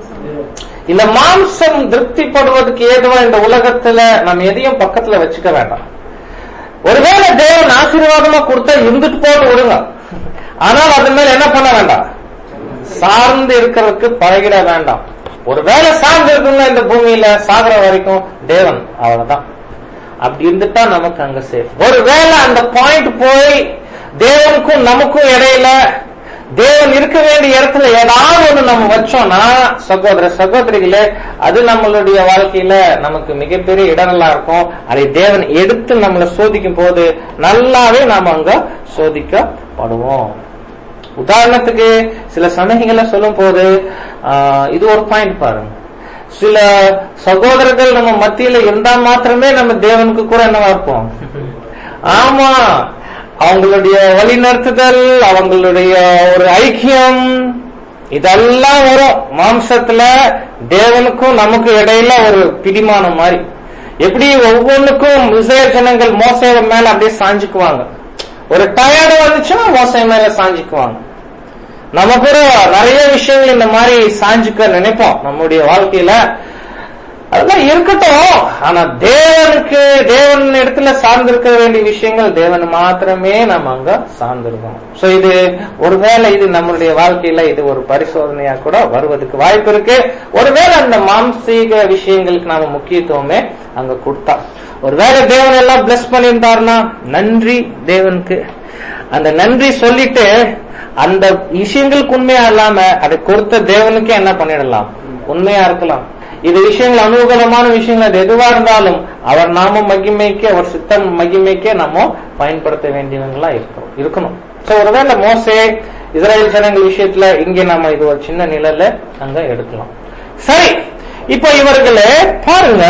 இந்த மாம்சம் திருப்திப்படுவதற்கு ஏதுவா இந்த உலகத்துல நம்ம எதையும் பக்கத்துல வச்சுக்க வேண்டாம் ஒருவேளை தேவன் ஆசீர்வாதமா கொடுத்தா இருந்துட்டு போட்டு விடுங்க ஆனால் அது மேல என்ன பண்ண வேண்டாம் சார்ந்து இருக்கிறதுக்கு பழகிட வேண்டாம் ஒருவேளை சார்ந்து இருக்குங்க இந்த பூமியில சாகுற வரைக்கும் தேவன் அவ்வளவுதான் அப்படி இருந்துட்டா நமக்கு அங்க சேஃப் ஒருவேளை அந்த பாயிண்ட் போய் தேவனுக்கும் நமக்கும் இடையில தேவன் இருக்க வேண்டிய இடத்துல ஏதாவது ஒண்ணு நம்ம வச்சோம்னா சகோதர சகோதரிகளே அது நம்மளுடைய வாழ்க்கையில நமக்கு மிகப்பெரிய இடரலா இருக்கும் அதை தேவன் எடுத்து நம்மளை சோதிக்கும் போது நல்லாவே நாம அங்க சோதிக்கப்படுவோம் உதாரணத்துக்கு சில சமயங்கள்ல சொல்லும் போது ஆஹ், இது ஒரு பாயிண்ட் பாருங்க சில சகோதரர்கள் நம்ம மத்தியில இருந்தா மாத்திரமே நம்ம தேவனுக்கு கூட என்னவா இருப்போம் ஆமா அவங்களுடைய வழிநடத்துதல் அவங்களுடைய ஒரு ஐக்கியம் இதெல்லாம் வரும் மாம்சத்துல தேவனுக்கும் நமக்கு இடையில ஒரு பிடிமானம் மாதிரி எப்படி ஒவ்வொன்றுக்கும் இஸ்ரேல் ஜனங்கள் மோசைய மேல அப்படியே சாஞ்சுக்குவாங்க ஒரு டயர்டு வந்துச்சுன்னா மோசை மேல சாஞ்சுக்குவாங்க நம்ம கூட நிறைய விஷயங்கள் இந்த மாதிரி சாஞ்சுக்க நினைப்போம் நம்முடைய வாழ்க்கையில அதெல்லாம் இருக்கட்டும் ஆனா தேவனுக்கு தேவன் இடத்துல சார்ந்திருக்க வேண்டிய விஷயங்கள் தேவன் மாத்திரமே நம்ம அங்க சார்ந்திருக்கோம் சோ இது ஒருவேளை இது நம்மளுடைய வாழ்க்கையில இது ஒரு பரிசோதனையா கூட வருவதற்கு வாய்ப்பு இருக்கு ஒருவேளை அந்த மாம்சீக விஷயங்களுக்கு நாம முக்கியத்துவமே அங்க கொடுத்தா ஒருவேளை தேவன் எல்லாம் பிளஸ் பண்ணியிருந்தாருன்னா நன்றி தேவனுக்கு அந்த நன்றி சொல்லிட்டு அந்த விஷயங்களுக்கு உண்மையா இல்லாம அதை கொடுத்த தேவனுக்கே என்ன பண்ணிடலாம் உண்மையா இருக்கலாம் இது விஷயங்கள் அனுகூலமான விஷயங்கள் அது எதுவா இருந்தாலும் அவர் நாம மகிமைக்கு அவர் சித்தம் மகிமைக்கே நம்ம பயன்படுத்த வேண்டியவங்களா இருக்கணும் இருக்கணும் சோ ஒருவேளை மோசே இஸ்ரேல் ஜனங்கள் விஷயத்துல இங்க நம்ம இது ஒரு சின்ன நிழல்ல அங்க எடுக்கலாம் சரி இப்போ இவர்களே பாருங்க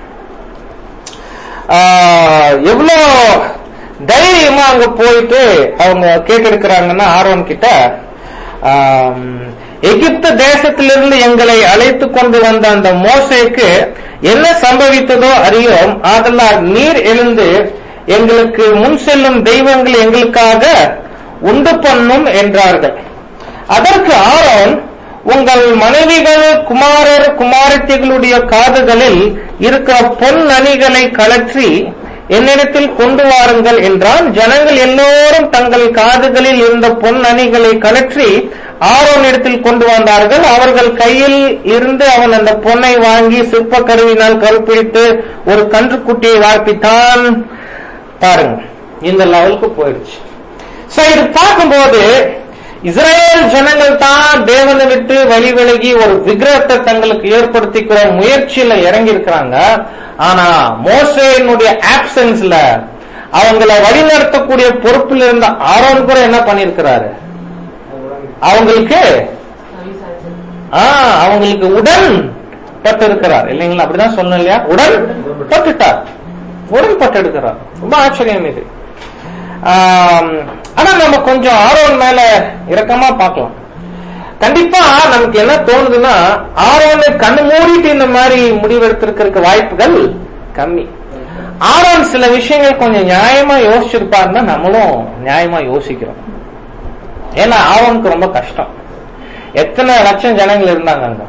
ஆஹ், எவ்வளவு தைரியமா அங்க போயிட்டு அவங்க கேட்டிருக்கிறாங்கன்னா ஆர்வம் கிட்ட ஆம், எகிப்து தேசத்திலிருந்து எங்களை அழைத்து கொண்டு வந்த அந்த மோசேக்கு என்ன சம்பவித்ததோ அறியோம் ஆதலால் நீர் எழுந்து எங்களுக்கு முன் செல்லும் தெய்வங்கள் எங்களுக்காக உண்டு பண்ணும் என்றார்கள் அதற்கு ஆரோன் உங்கள் மனைவிகள் குமாரர் குமாரத்திகளுடைய காதுகளில் இருக்கிற பொன் அணிகளை கலற்றி என்னிடத்தில் கொண்டு வாருங்கள் என்றான் ஜனங்கள் எல்லோரும் தங்கள் காதுகளில் இருந்த பொன் அணிகளை கலற்றி ஆரோனிடத்தில் கொண்டு வந்தார்கள் அவர்கள் கையில் இருந்து அவன் அந்த பொன்னை வாங்கி சிற்ப கருவினால் கருப்பிடித்து ஒரு கன்றுக்குட்டியை வார்ப்பித்தான் பாருங்க இந்த லெவலுக்கு போயிடுச்சு சோ இது பார்க்கும்போது இஸ்ரேல் ஜனங்கள் தான் தேவனை விட்டு வழி விலகி ஒரு விக்கிரகத்தை தங்களுக்கு ஏற்படுத்திக்கிற முயற்சியில இறங்கி இருக்கிறாங்க ஆனா மோசேனுடைய ஆப்சன்ஸ்ல அவங்கள வழிநடத்தக்கூடிய பொறுப்பில் இருந்த ஆரோன் கூட என்ன பண்ணிருக்கிறாரு அவங்களுக்கு ஆ, அவங்களுக்கு உடன் பட்டு இருக்கிறார் இல்லைங்களா அப்படிதான் சொல்லணும் இல்லையா உடன் பட்டுட்டார் உடன் பட்டு எடுக்கிறார் ரொம்ப ஆச்சரியம் இது ஆம், ஆனா நம்ம கொஞ்சம் ஆர்வம் மேல இரக்கமா பார்க்கலாம் கண்டிப்பா நமக்கு என்ன தோணுதுன்னா ஆரோனை கண்ணு மூடிட்டு இந்த மாதிரி முடிவெடுத்திருக்கிறதுக்கு வாய்ப்புகள் கம்மி ஆரோன் சில விஷயங்கள் கொஞ்சம் நியாயமா யோசிச்சிருப்பாருன்னா நம்மளும் நியாயமா யோசிக்கிறோம் ஏன்னா ஆரோனுக்கு ரொம்ப கஷ்டம் எத்தனை லட்சம் ஜனங்கள் இருந்தாங்க அங்க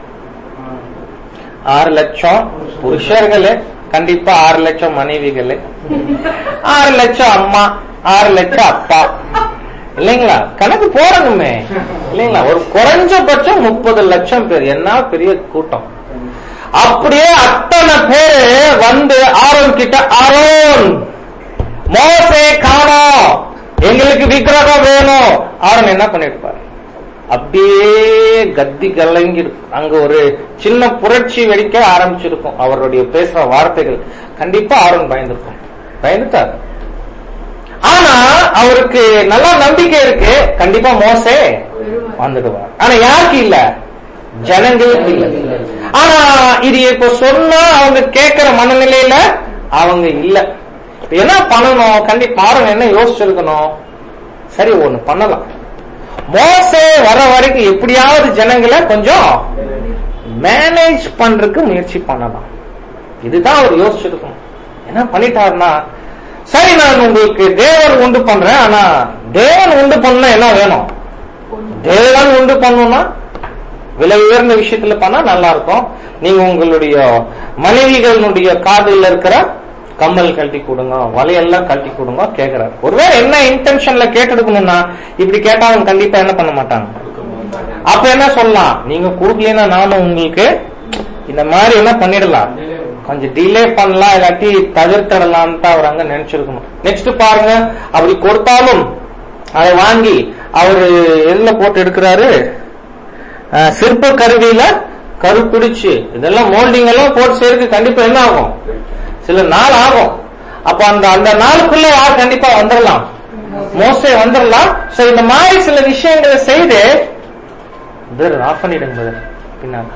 ஆறு லட்சம் புருஷர்களே கண்டிப்பா ஆறு லட்சம் மனைவிகளே ஆறு லட்சம் அம்மா ஆறு லட்சம் அப்பா இல்லைங்களா கணக்கு போடணுமே இல்லைங்களா ஒரு குறைஞ்சபட்சம் முப்பது லட்சம் பேர் என்ன பெரிய கூட்டம் அப்படியே அத்தனை பேரு வந்து ஆரோன் கிட்ட ஆரோன் மோசே காணோம் எங்களுக்கு விக்கிரகம் வேணும் ஆரோன் என்ன பண்ணிருப்பாரு அப்படியே கத்தி கலங்கி அங்க ஒரு சின்ன புரட்சி வெடிக்க ஆரம்பிச்சிருக்கும் அவருடைய பேசுற வார்த்தைகள் கண்டிப்பா ஆரோன் பயந்துருக்கும் பயந்துட்டார் ஆனா அவருக்கு நல்ல நம்பிக்கை இருக்கு கண்டிப்பா மோசே வந்துடுவார் ஆனா யாருக்கு இல்ல ஜனங்களுக்கு இல்ல ஆனா இது இப்ப சொன்னா அவங்க கேட்கிற மனநிலையில அவங்க இல்ல இப்ப என்ன பண்ணணும் கண்டிப்பா பாருங்க என்ன யோசிச்சிருக்கணும் சரி ஒண்ணு பண்ணலாம் மோசே வர வரைக்கும் எப்படியாவது ஜனங்களை கொஞ்சம் மேனேஜ் பண்றதுக்கு முயற்சி பண்ணலாம் இதுதான் அவர் யோசிச்சிருக்கணும் என்ன பண்ணிட்டாருன்னா சரி நான் உங்களுக்கு தேவன் உண்டு பண்றேன் ஆனா தேவன் உண்டு பண்ண என்ன வேணும் தேவன் உண்டு பண்ணணும்னா விலை உயர்ந்த விஷயத்துல பண்ணா நல்லா இருக்கும் நீங்க உங்களுடைய மனைவிகளுடைய காதுல இருக்கிற கம்மல் கழட்டி கொடுங்க வலையெல்லாம் கழட்டி கொடுங்க கேக்குறாரு ஒருவேளை என்ன இன்டென்ஷன்ல கேட்டெடுக்கணும்னா இப்படி கேட்டா அவங்க கண்டிப்பா என்ன பண்ண மாட்டாங்க அப்ப என்ன சொல்லலாம் நீங்க கொடுக்கலன்னா நானும் உங்களுக்கு இந்த மாதிரி என்ன பண்ணிடலாம் கொஞ்சம் டிலே பண்ணலாம் இல்லாட்டி தவிர்த்திடலாம்னு அவர் அங்க நினைச்சிருக்கணும் நெக்ஸ்ட் பாருங்க அப்படி கொடுத்தாலும் அதை வாங்கி அவரு எதுல போட்டு எடுக்கிறாரு அஹ், சிற்ப கருவியில கரு பிடிச்சு இதெல்லாம் மோல்டிங் எல்லாம் போட்டு செய்யறதுக்கு கண்டிப்பா என்ன ஆகும் சில நாள் ஆகும் அப்ப அந்த அந்த நாளுக்குள்ள யார் கண்டிப்பா வந்துடலாம் மோசே வந்துடலாம் சோ இந்த மாதிரி சில விஷயங்களை செய்து பிரதர் ஆஃப் பண்ணிடுங்க பிரதர் பின்னாடி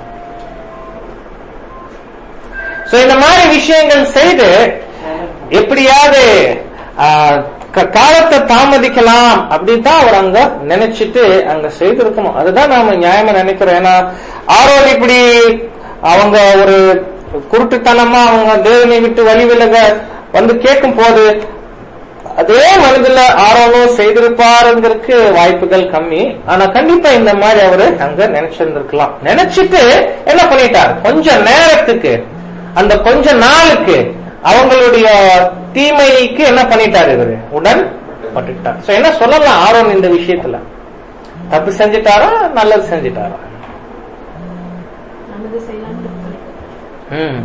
சோ இந்த மாதிரி விஷயங்கள் செய்து எப்படியாவது ஆ, க- காலத்தை தாமதிக்கலாம் அப்படின்னு தான் அவர் அங்க நினைச்சிட்டு அங்க செய்திருக்கணும் அதுதான் நாம நியாயமா நினைக்கிறோம் ஏன்னா ஆரோல் இப்படி அவங்க ஒரு குருட்டுத்தனமா அவங்க தேவனை விட்டு வழி விலக வந்து கேட்கும் போது அதே மனதுல ஆரோலும் செய்திருப்பாருங்கிறதுக்கு வாய்ப்புகள் கம்மி ஆனா கண்டிப்பா இந்த மாதிரி அவரு அங்க நினைச்சிருந்திருக்கலாம் நினைச்சிட்டு என்ன பண்ணிட்டார் கொஞ்ச நேரத்துக்கு அந்த கொஞ்ச நாளுக்கு அவங்களுடைய தீமைக்கு என்ன பண்ணிட்டார் இவரு உடன் பட்டுட்டார் சோ என்ன சொல்லலாம் ஆரோன் இந்த விஷயத்துல தப்பு செஞ்சிட்டாரா நல்லது செஞ்சிட்டாரா நல்லது செய்யலாம்னு சொல்லி ம்.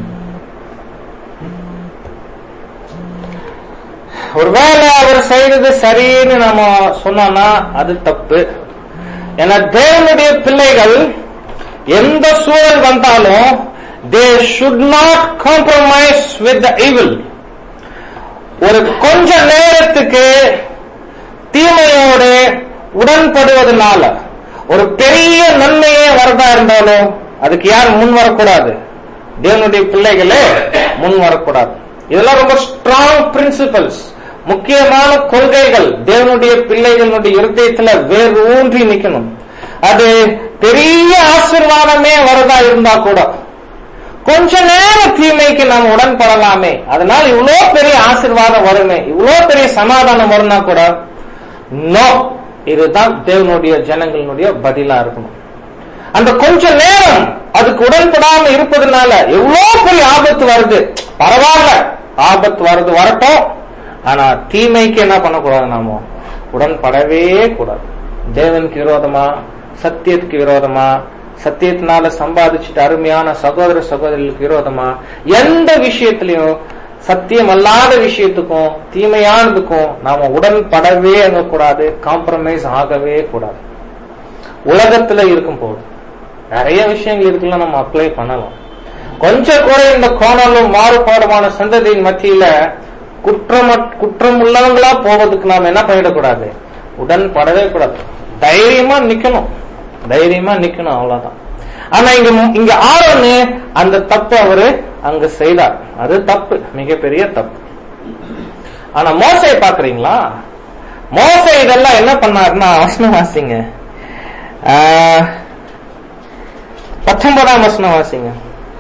ஒருவேளை அவர் செய்தது சரின்னு நம்ம சொன்னோம்னா அது தப்பு ஏன்னா தேவனுடைய பிள்ளைகள் எந்த சூழல் வந்தாலும் they should not compromise with the evil ஒரு கொஞ்ச நேரத்துக்கு தீமையோடு உடன்படுவதனால ஒரு பெரிய நன்மையே வரதா இருந்தாலும் அதுக்கு யார் முன் வரக்கூடாது தேவனுடைய பிள்ளைகளே முன் வரக்கூடாது இதெல்லாம் ரொம்ப ஸ்ட்ராங் பிரின்சிபல்ஸ் முக்கியமான கொள்கைகள் தேவனுடைய பிள்ளைகளுடைய இருதயத்துல வேறு ஊன்றி நிக்கணும் அது பெரிய ஆசீர்வாதமே வரதா இருந்தா கூட கொஞ்ச நேரம் தீமைக்கு நாம் உடன்படலாமே அதனால இவ்வளோ பெரிய ஆசீர்வாதம் வருமே இவ்வளோ பெரிய சமாதானம் வரும்னா கூட நோ இதுதான் தேவனுடைய ஜனங்களுடைய பதிலா இருக்கணும் அந்த கொஞ்ச நேரம் அதுக்கு உடன்படாம இருப்பதனால எவ்வளவு பெரிய ஆபத்து வருது பரவாயில்ல ஆபத்து வருது வரட்டும் ஆனா தீமைக்கு என்ன பண்ணக்கூடாது நாம உடன்படவே கூடாது தேவனுக்கு விரோதமா சத்தியத்துக்கு விரோதமா சத்தியத்தினால சம்பாதிச்சுட்டு அருமையான சகோதர சகோதரிகளுக்கு விரோதமா எந்த விஷயத்திலையும் சத்தியம் அல்லாத விஷயத்துக்கும் தீமையானதுக்கும் நாம உடன்படவே அங்க கூடாது காம்ப்ரமைஸ் ஆகவே கூடாது உலகத்துல இருக்கும் போது நிறைய விஷயங்கள் இருக்குல்ல நம்ம அப்ளை பண்ணலாம் கொஞ்சம் கூட இந்த கோணலும் மாறுபாடுமான சந்ததியின் மத்தியில குற்றம் குற்றம் உள்ளவங்களா போவதுக்கு நாம என்ன பண்ணிடக்கூடாது உடன்படவே கூடாது தைரியமா நிக்கணும் தைரியமா நிக்கணும் அவ்வளவுதான் ஆனா இங்க இங்க ஆரோன்னு அந்த தப்பு அவரு அங்க செய்தார் அது தப்பு மிகப்பெரிய தப்பு ஆனா மோசை பாக்குறீங்களா மோசை இதெல்லாம் என்ன பண்ணாருன்னா வசனம் வாசிங்க ஆஹ், பத்தொன்பதாம் வசனம் வாசிங்க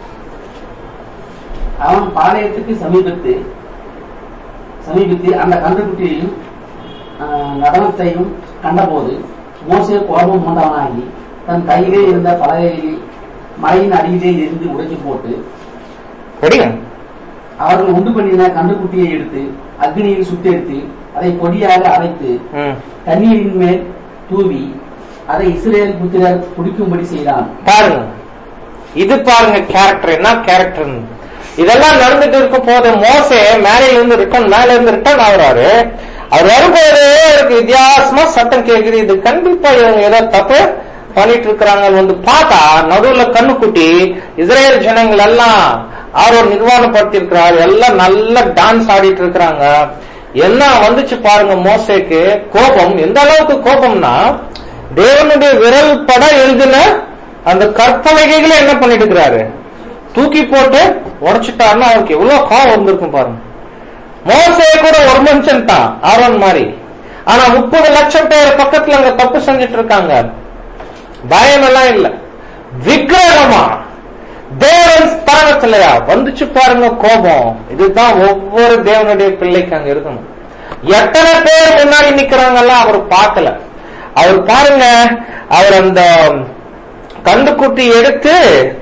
அவன் பாளையத்துக்கு சமீபத்து சமீபித்து அந்த கன்றுக்குட்டியையும் ஆஹ், நடனத்தையும் கண்டபோது மோசே கோபம் மூண்டவனாகி தன் கையிலே இருந்த பலகையை மலையின் அடியிலே இருந்து உடைச்சு போட்டு படிங்க அவர்கள் உண்டு பண்ணின கன்றுக்குட்டியை எடுத்து அக்னியில் சுட்டெடுத்து அதை பொடியாக அரைத்து ம். தண்ணீரின் மேல் தூவி அதை இஸ்ரேல் புத்திரர் குடிக்கும்படி செய்தான் பாருங்க இது பாருங்க கேரக்டர் என்ன கேரக்டர் இதெல்லாம் நடந்துட்டு இருக்கும் போது மோசே மேலையில இருந்து ரிட்டர்ன் மேல இருந்து ரிட்டர்ன் ஆகுறாரு அவர் வரும்போது அவருக்கு வித்தியாசமா சத்தம் கேக்குது இது கண்டிப்பா இவங்க ஏதோ தப்பு பண்ணிட்டு இருக்கிறாங்க வந்து பார்த்தா நடுவுல கண்ணுக்குட்டி இஸ்ரேல் ஜனங்கள் எல்லாம் அவர் நிர்வாணப்படுத்தி இருக்கிறார் எல்லாம் நல்லா டான்ஸ் ஆடிட்டு இருக்கிறாங்க என்ன வந்துச்சு பாருங்க மோசேக்கு கோபம் எந்த அளவுக்கு கோபம்னா தேவனுடைய விரல் பட எழுதின அந்த கற்பலகைகளை என்ன பண்ணிட்டு இருக்கிறாரு தூக்கி போட்டு உடைச்சிட்டாருன்னா அவருக்கு எவ்வளவு கோவம் வந்திருக்கும் பாருங்க மோசே கூட ஒரு மனுஷன் தான் ஆரோன் மாதிரி ஆனா முப்பது லட்சம் பேர் பக்கத்துல அங்க தப்பு செஞ்சுட்டு இருக்காங்க பயம் எல்லாம் இல்ல விக்கிரகமா தேவன் பரவத்தில்லையா வந்துச்சு பாருங்க கோபம் இதுதான் ஒவ்வொரு தேவனுடைய பிள்ளைக்கு அங்க இருக்கணும் எத்தனை பேர் முன்னாடி நிக்கிறாங்கல்ல அவர் பார்க்கல அவர் பாருங்க அவர் அந்த கண்டுக்குட்டி எடுத்து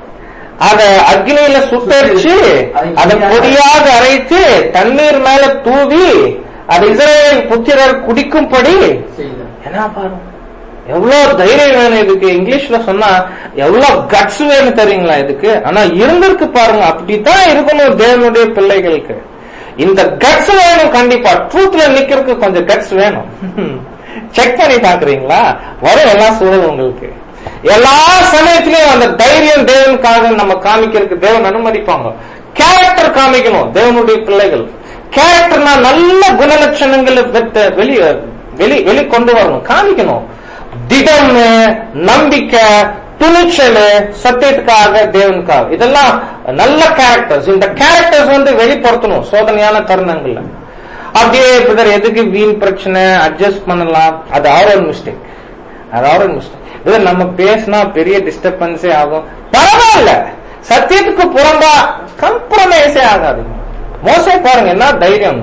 அத அக்னியில சுட்டரிச்சு அதை பொடியாக அரைத்து தண்ணீர் மேல தூவி அது இஸ்ரேல் புத்திரர் குடிக்கும்படி செய்தார் என்ன பாருங்க எவ்வளவு தைரியம் வேணும் இதுக்கு இங்கிலீஷ்ல சொன்னா எவ்வளவு கட்ஸ் வேணும் தெரியுங்களா இதுக்கு ஆனா இருந்திருக்கு பாருங்க அப்படித்தான் இருக்கணும் தேவனுடைய பிள்ளைகளுக்கு இந்த கட்ஸ் வேணும் கண்டிப்பா ட்ரூத்ல நிக்கிறதுக்கு கொஞ்சம் கட்ஸ் வேணும் செக் பண்ணி பாக்குறீங்களா வரும் எல்லா சூழலும் உங்களுக்கு எல்லா சமயத்திலயும் அந்த தைரியம் தேவனுக்காக நம்ம காமிக்கிறதுக்கு தேவன் அனுமதிப்பாங்க கேரக்டர் காமிக்கணும் தேவனுடைய பிள்ளைகள் கேரக்டர்னா நல்ல குணலட்சணங்களை வெத்த- வெளி வெளி வெளி கொண்டு வரணும் காமிக்கணும் திடம் நம்பிக்கை துணிச்சல் சத்தியத்துக்காக தேவனுக்காக இதெல்லாம் நல்ல கேரக்டர்ஸ் இந்த கேரக்டர்ஸ் வந்து வெளிப்படுத்தணும் சோதனையான தருணங்கள்ல அப்படியே பிரதர் எதுக்கு வீண் பிரச்சனை அட்ஜஸ்ட் பண்ணலாம் அது அவரோட மிஸ்டேக் அது அவரோட மிஸ்டேக் இது நம்ம பேசினா பெரிய டிஸ்டர்பன்ஸே ஆகும் பரவாயில்ல சத்தியத்துக்கு புறம்பா கம்ப்ரமைஸே ஆகாது மோசே பாருங்க என்ன தைரியம்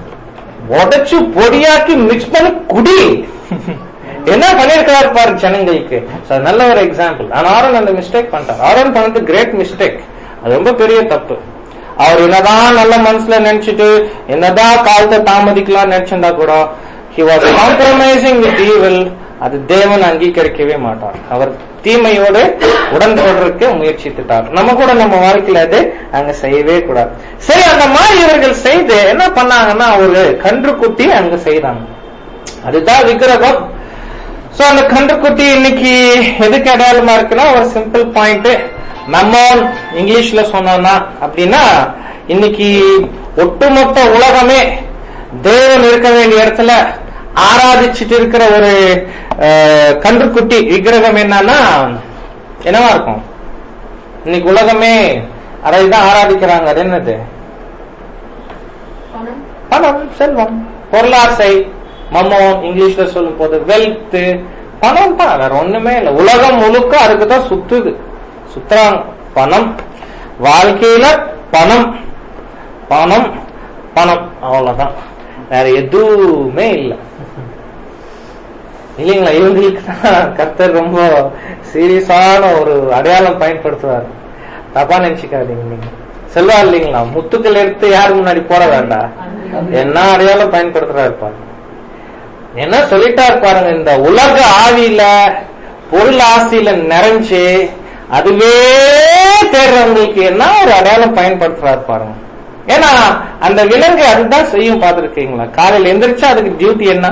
உடைச்சு பொடியாக்கி மிக்ஸ் பண்ணி குடி என்ன பண்ணிருக்காரு பாரு ஜனங்களுக்கு So, அது நல்ல ஒரு எக்ஸாம்பிள் ஆனா ஆரோன் அந்த மிஸ்டேக் பண்ணிட்டார் ஆரோன் பண்ணது கிரேட் மிஸ்டேக் அது ரொம்ப பெரிய தப்பு அவர் என்னதான் நல்ல மனசுல நினைச்சிட்டு என்னதான் காலத்தை தாமதிக்கலாம் நினைச்சிருந்தா கூட he was compromising with evil அது தேவன் அங்கீகரிக்கவே மாட்டார் அவர் தீமையோடு உடன்படுறதுக்கு முயற்சித்துட்டார் நம்ம கூட நம்ம வாழ்க்கையில அது அங்க செய்யவே கூடாது சரி அந்த மாதிரி இவர்கள் செய்து என்ன பண்ணாங்கன்னா ஒரு கன்று குட்டி அங்க செய்தாங்க அதுதான் விக்கிரகம் சோ அந்த கன்றுக்குட்டி இன்னைக்கு எதுக்கு அடையாளமா இருக்குன்னா ஒரு சிம்பிள் பாயிண்ட் மெமோன் இங்கிலீஷ்ல சொன்னோம்னா அப்படின்னா இன்னைக்கு ஒட்டுமொத்த உலகமே தேவன் இருக்க வேண்டிய இடத்துல ஆராதிச்சுட்டு இருக்கிற ஒரு அஹ், கன்றுக்குட்டி விக்கிரகம் என்னன்னா என்னவா இருக்கும் இன்னைக்கு உலகமே அதை தான் ஆராதிக்கிறாங்க அது என்னது பணம் பணம் செல்வம் பொருளாசை மம்மோன் இங்கிலீஷ்ல சொல்லும் போது வெல்த் பணம் தான் வேற ஒண்ணுமே இல்லை உலகம் முழுக்க அதுக்கு தான் சுத்துது சுத்துறாங்க பணம் வாழ்க்கையில பணம் பணம் பணம் அவ்வளவுதான் வேற எதுவுமே இல்லை இல்லைங்களா இவங்களுக்கு தான் கர்த்தர் ரொம்ப சீரியஸான ஒரு அடையாளம் பயன்படுத்துவார் தப்பா நினைச்சுக்காதீங்க நீங்க செல்வா இல்லைங்களா முத்துக்கள் எடுத்து யார் முன்னாடி போட வேண்டாம் என்ன அடையாளம் பயன்படுத்துறாரு பாருங்க என்ன சொல்லிட்டாரு பாருங்க இந்த உலக ஆவியில பொருள் ஆசையில நிறைஞ்சு அதுவே தேடுறவங்களுக்கு என்ன ஒரு அடையாளம் பயன்படுத்துறாரு பாருங்க ஏன்னா அந்த விலங்கு அதுதான் செய்யும் பார்த்திருக்கீங்களா காலையில எந்திரிச்சா அதுக்கு டியூட்டி என்ன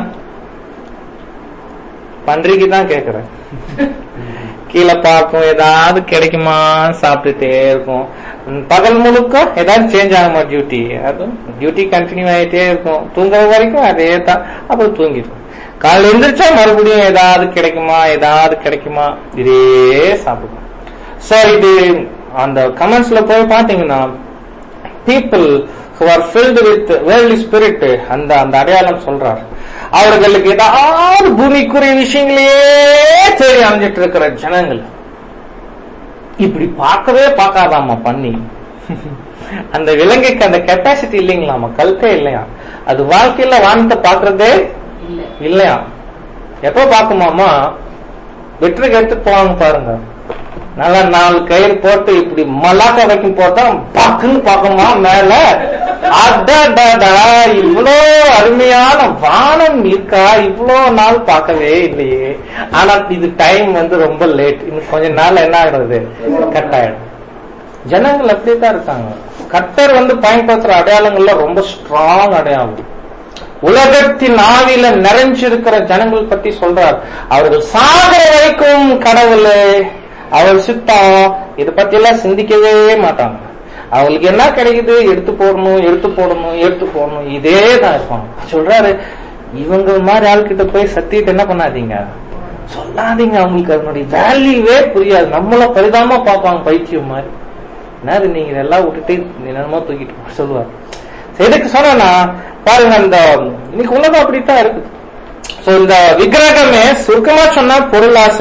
பன்றிக்கு தான் கேக்குறேன் கீழே பார்க்கும் ஏதாவது கிடைக்குமா சாப்பிட்டுட்டே இருக்கும் ம், பகல் முழுக்க ஏதாவது சேஞ்ச் ஆகுமா டியூட்டி அதுவும் டியூட்டி கண்டினியூ ஆயிட்டே இருக்கும் தூங்குற வரைக்கும் அதே தான் அப்புறம் தூங்கிடும் காலைல எந்திரிச்சா மறுபடியும் ஏதாவது கிடைக்குமா ஏதாவது கிடைக்குமா இதே சாப்பிடும் சோ இது அந்த கமெண்ட்ஸ்ல போய் பாத்தீங்கன்னா people who are filled with worldly spirit அந்த அந்த அடையாளம் சொல்றார் அவர்களுக்கு ஏதாவது பூமிக்குரிய விஷயங்களையே தேடி அலைஞ்சிட்டு இருக்கிற ஜனங்கள் இப்படி பார்க்கவே பார்க்காதாமா பண்ணி அந்த விலங்குக்கு அந்த கெப்பாசிட்டி இல்லைங்களாமா கல்கே இல்லையா அது வாழ்க்கையில வானத்தை பாக்குறதே இல்ல இல்லையா எப்ப பாக்குமாமா வெற்றி எடுத்துட்டு போவாங்க பாருங்க நல்லா நாலு கயிறு போட்டு இப்படி மலாக்க வைக்கும் போட்டா பக்குன்னு பார்க்குமா மேல அடடடா இவ்வளோ அருமையான வானம் இருக்கா இவ்வளோ நாள் பார்க்கவே இல்லையே ஆனா இது டைம் வந்து ரொம்ப லேட் இன்னும் கொஞ்ச நாள் என்ன ஆகுறது கட் ஆயிடும் ஜனங்கள் அப்படியே இருக்காங்க கட்டர் வந்து பயன்படுத்துற அடையாளங்கள்ல ரொம்ப ஸ்ட்ராங் அடையாளம் உலகத்தின் ஆவியில நிறைஞ்சிருக்கிற ஜனங்கள் பத்தி சொல்றார் அவர்கள் சாகிற வரைக்கும் கடவுள் அவர் சித்தம் இதை பத்தி எல்லாம் சிந்திக்கவே மாட்டாங்க அவங்களுக்கு என்ன கிடைக்குது எடுத்து போடணும் எடுத்து போடணும் எடுத்து போடணும் இதே தான் இருப்பாங்க சொல்றாரு இவங்க மாதிரி ஆள்கிட்ட போய் சத்தியத்தை என்ன பண்ணாதீங்க சொல்லாதீங்க அவங்களுக்கு அதனுடைய வேல்யூவே புரியாது நம்மள பரிதாம பார்ப்பாங்க பைத்தியம் மாதிரி என்னது நீங்க இதெல்லாம் விட்டுட்டு என்னமோ தூக்கிட்டு போக சொல்லுவார் சரி, எதுக்கு சொன்னா பாருங்க அந்த இன்னைக்கு உலகம் அப்படித்தான் இருக்குது சோ இந்த விக்கிரகமே சுருக்கமா சொன்னா பொருளாசை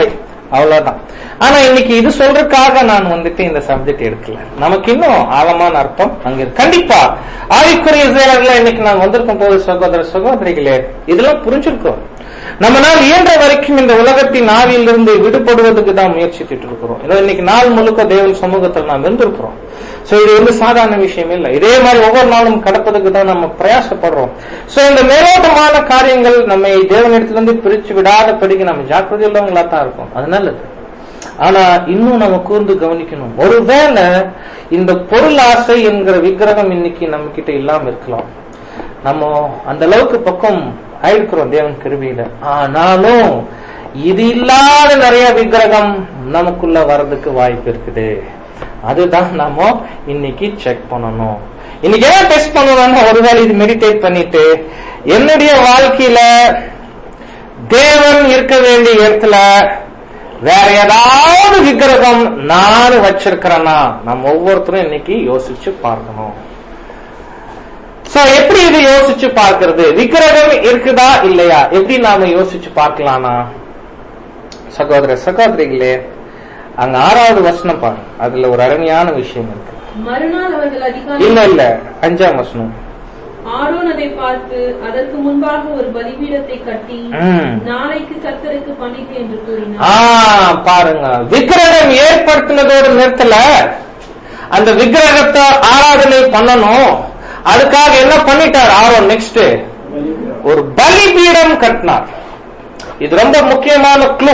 அவ்வளவுதான் ஆனா இன்னைக்கு இது சொல்றதுக்காக நான் வந்துட்டு இந்த சப்ஜெக்ட் எடுக்கல நமக்கு இன்னும் ஆழமான அர்த்தம் அங்க இருக்கு கண்டிப்பா ஆவிக்குரிய செயலர்ல இன்னைக்கு நான் வந்திருக்கும் போது சகோதர சகோதரிகளே இதெல்லாம் புரிஞ்சிருக்கோம் நம்மளால் இயன்ற வரைக்கும் இந்த உலகத்தின் ஆவியிலிருந்து விடுபடுவதற்கு தான் முயற்சித்துட்டு இருக்கிறோம் ஏதோ இன்னைக்கு நாள் முழுக்க தேவன் சமூகத்தில் நாம் வெந்திருக்கிறோம் சோ இது வந்து சாதாரண விஷயம் இல்லை இதே மாதிரி ஒவ்வொரு நாளும் கடப்பதற்கு தான் நம்ம பிரயாசப்படுறோம் சோ இந்த மேலோட்டமான காரியங்கள் நம்மை தேவனிடத்திலிருந்து பிரிச்சு விடாதபடிக்கு நம்ம ஜாக்கிரதை உள்ளவங்களா தான் இருக்கும் அது நல்லது ஆனா இன்னும் நம்ம கூர்ந்து கவனிக்கணும் ஒருவேளை இந்த பொருள் ஆசை என்கிற விக்கிரகம் இன்னைக்கு நம்ம கிட்ட இல்லாம இருக்கலாம் நம்ம அந்த அளவுக்கு பக்கம் ஆயிருக்கிறோம் தேவன் கிருபியில ஆனாலும் இது இல்லாத நிறைய விக்கிரகம் நமக்குள்ள வர்றதுக்கு வாய்ப்பு இருக்குது அதுதான் நாம இன்னைக்கு செக் பண்ணணும் இன்னைக்கு என்ன டெஸ்ட் பண்ணணும்னா ஒருவேளை இது மெடிடேட் பண்ணிட்டு என்னுடைய வாழ்க்கையில தேவன் இருக்க வேண்டிய இடத்துல வேற ஏதாவது விக்கிரகம் நான் வச்சிருக்கிறேன்னா நம்ம ஒவ்வொருத்தரும் இன்னைக்கு யோசிச்சு பார்க்கணும் சோ எப்படி இது யோசிச்சு பார்க்கிறது விக்கிரகம் இருக்குதா இல்லையா எப்படி நாம யோசிச்சு பார்க்கலாம்னா சகோதர சகோதரிகளே அங்க ஆறாவது வசனம் பாருங்க அதுல ஒரு அருமையான விஷயம் இருக்கு மறுநாள் அவர்கள் இல்ல அதிகாலை இல்ல அஞ்சாம் வசனம் ஆரோன் அதை பார்த்து அதற்கு முன்பாக ஒரு பலிபீடத்தை கட்டி ம். நாளைக்கு கர்த்தருக்கு பண்டிகை என்று ஆ கூறினார் பாருங்க விக்கிரகம் ஏற்படுத்தினதோடு நிறுத்தல அந்த விக்கிரகத்தை ஆராதனை பண்ணணும் அதுக்காக என்ன பண்ணிட்டார் ஆரோன் நெக்ஸ்ட் ஒரு பலிபீடம் கட்டினார் இது ரொம்ப முக்கியமான க்ளூ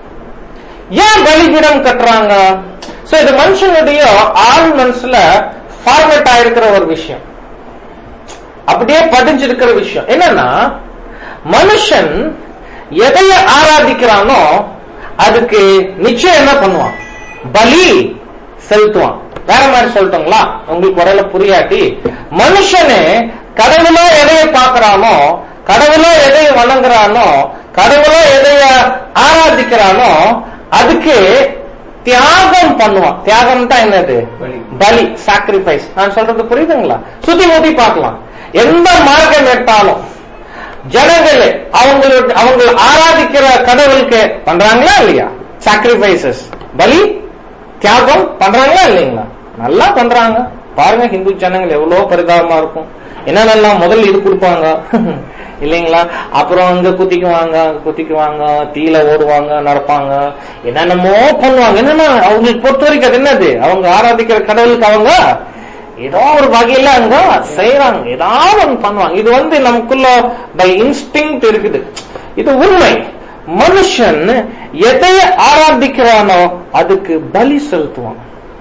ஏன் பலிபீடம் கட்டுறாங்க சோ இது மனுஷனுடைய ஆள் மனசுல ஃபார்மேட் ஆயிருக்கிற ஒரு விஷயம் அப்படியே பதிஞ்சிருக்கிற விஷயம் என்னன்னா மனுஷன் எதைய ஆராதிக்கிறானோ அதுக்கு நிச்சயம் என்ன பண்ணுவான் பலி செலுத்துவான் வேற மாதிரி சொல்லட்டுங்களா உங்களுக்கு ஒரேல புரியாட்டி மனுஷனே கடவுளோ எதைய பாக்குறானோ கடவுளோ எதைய வணங்குறானோ கடவுளோ எதைய ஆராதிக்கிறானோ அதுக்கு தியாகம் பண்ணுவான் தியாகம் தான் என்னது பலி. பலி சாக்ரிஃபைஸ் நான் சொல்றது புரியுதுங்களா சுத்தி முத்தி பார்க்கலாம் எந்த மார்க்கம் எடுத்தாலும் ஜனங்கள் அவங்களுக்கு அவங்க ஆராதிக்கிற கடவுளுக்கு பண்றாங்களா இல்லையா சாக்ரிஃபைசஸ் பலி தியாகம் பண்றாங்களா இல்லைங்களா நல்லா பண்றாங்க பாருங்க ஹிந்து ஜனங்கள் எவ்வளவு பரிதாபமா இருக்கும் என்னென்னலாம் முதல்ல இது கொடுப்பாங்க இல்லைங்களா அப்புறம் அங்க குத்திக்குவாங்க அங்க குத்திக்குவாங்க தீல ஓடுவாங்க நடப்பாங்க என்னென்னமோ பண்ணுவாங்க என்னன்னா அவங்களுக்கு பொறுத்த வரைக்கும் அது என்னது அவங்க ஆராதிக்கிற கடவுளுக்கு அவங்க ஏதோ ஒரு வகையில அங்க செய்யறாங்க ஏதாவது ஒண்ணு பண்ணுவாங்க இது வந்து நமக்குள்ள பை இன்ஸ்டிங் இருக்குது இது உண்மை மனுஷன் எதை ஆராதிக்கிறானோ அதுக்கு பலி செலுத்துவான்